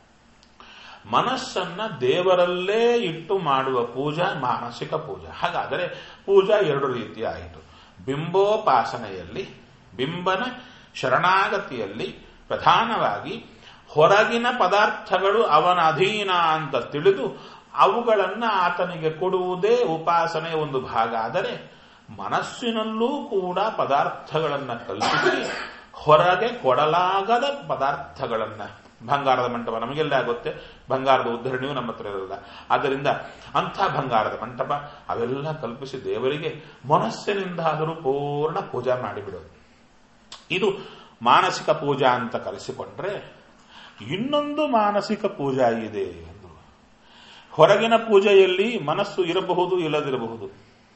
ಮನಸ್ಸನ್ನ ದೇವರಲ್ಲೇ ಇಟ್ಟು ಮಾಡುವ ಪೂಜಾ ಮಾನಸಿಕ ಪೂಜಾ ಹಾಗಾದರೆ ಪೂಜಾ ಎರಡು ರೀತಿ ಆಯಿತು ಬಿಂಬೋಪಾಸನೆಯಲ್ಲಿ ಬಿಂಬನ ಶರಣಾಗತಿಯಲ್ಲಿ ಪ್ರಧಾನವಾಗಿ ಹೊರಗಿನ ಪದಾರ್ಥಗಳು ಅವನ ಅಧೀನ ಅಂತ ತಿಳಿದು ಅವುಗಳನ್ನ ಆತನಿಗೆ ಕೊಡುವುದೇ ಉಪಾಸನೆಯ ಒಂದು ಭಾಗ ಆದರೆ ಮನಸ್ಸಿನಲ್ಲೂ ಕೂಡ ಪದಾರ್ಥಗಳನ್ನ ಕಲ್ಪಿಸಿ ಹೊರಗೆ ಕೊಡಲಾಗದ ಪದಾರ್ಥಗಳನ್ನ ಬಂಗಾರದ ಮಂಟಪ ನಮಗೆಲ್ಲ ಆಗುತ್ತೆ ಬಂಗಾರದ ಉದ್ಧರಣಿಯೂ ನಮ್ಮ ಹತ್ರ ಇರಲ್ಲ ಆದ್ದರಿಂದ ಅಂಥ ಬಂಗಾರದ ಮಂಟಪ ಅವೆಲ್ಲ ಕಲ್ಪಿಸಿ ದೇವರಿಗೆ ಮನಸ್ಸಿನಿಂದಾದರೂ ಪೂರ್ಣ ಪೂಜಾ ಮಾಡಿಬಿಡೋದು ಇದು ಮಾನಸಿಕ ಪೂಜಾ ಅಂತ ಕರೆಸಿಕೊಂಡ್ರೆ ಇನ್ನೊಂದು ಮಾನಸಿಕ ಪೂಜಾ ಇದೆ ಎಂದು ಹೊರಗಿನ ಪೂಜೆಯಲ್ಲಿ ಮನಸ್ಸು ಇರಬಹುದು ಇಲ್ಲದಿರಬಹುದು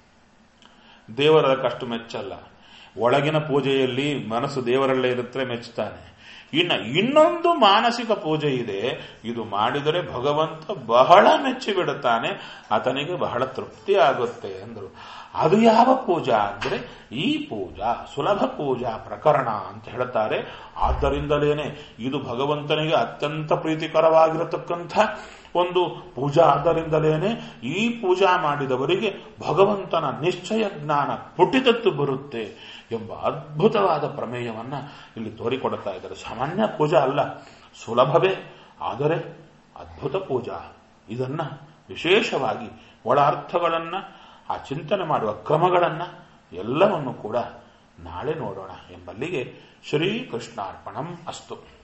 ದೇವರದಕ್ಕಷ್ಟು ಮೆಚ್ಚಲ್ಲ ಒಳಗಿನ ಪೂಜೆಯಲ್ಲಿ ಮನಸ್ಸು ದೇವರಲ್ಲೇ ಇರುತ್ತೆ ಮೆಚ್ಚುತ್ತಾನೆ ಇನ್ನು ಇನ್ನೊಂದು ಮಾನಸಿಕ ಪೂಜೆ ಇದೆ ಇದು ಮಾಡಿದರೆ ಭಗವಂತ ಬಹಳ ಮೆಚ್ಚಿ ಬಿಡುತ್ತಾನೆ ಆತನಿಗೆ ಬಹಳ ತೃಪ್ತಿ ಆಗುತ್ತೆ ಎಂದರು ಅದು ಯಾವ ಪೂಜಾ ಅಂದ್ರೆ ಈ ಪೂಜಾ ಸುಲಭ ಪೂಜಾ ಪ್ರಕರಣ ಅಂತ ಹೇಳ್ತಾರೆ ಆದ್ದರಿಂದಲೇನೆ ಇದು ಭಗವಂತನಿಗೆ ಅತ್ಯಂತ ಪ್ರೀತಿಕರವಾಗಿರತಕ್ಕಂಥ ಒಂದು ಪೂಜಾ ಆದ್ದರಿಂದಲೇನೆ ಈ ಪೂಜಾ ಮಾಡಿದವರಿಗೆ ಭಗವಂತನ ನಿಶ್ಚಯ ಜ್ಞಾನ ಪುಟಿತತ್ತು ಬರುತ್ತೆ ಎಂಬ ಅದ್ಭುತವಾದ ಪ್ರಮೇಯವನ್ನ ಇಲ್ಲಿ ತೋರಿಕೊಡುತ್ತಾ ಇದ್ದಾರೆ ಸಾಮಾನ್ಯ ಪೂಜಾ ಅಲ್ಲ ಸುಲಭವೇ ಆದರೆ ಅದ್ಭುತ ಪೂಜಾ ಇದನ್ನ ವಿಶೇಷವಾಗಿ ಒಳ ಅರ್ಥಗಳನ್ನ ಆ ಚಿಂತನೆ ಮಾಡುವ ಕ್ರಮಗಳನ್ನ ಎಲ್ಲವನ್ನು ಕೂಡ ನಾಳೆ ನೋಡೋಣ ಎಂಬಲ್ಲಿಗೆ ಶ್ರೀಕೃಷ್ಣಾರ್ಪಣಂ ಅಸ್ತು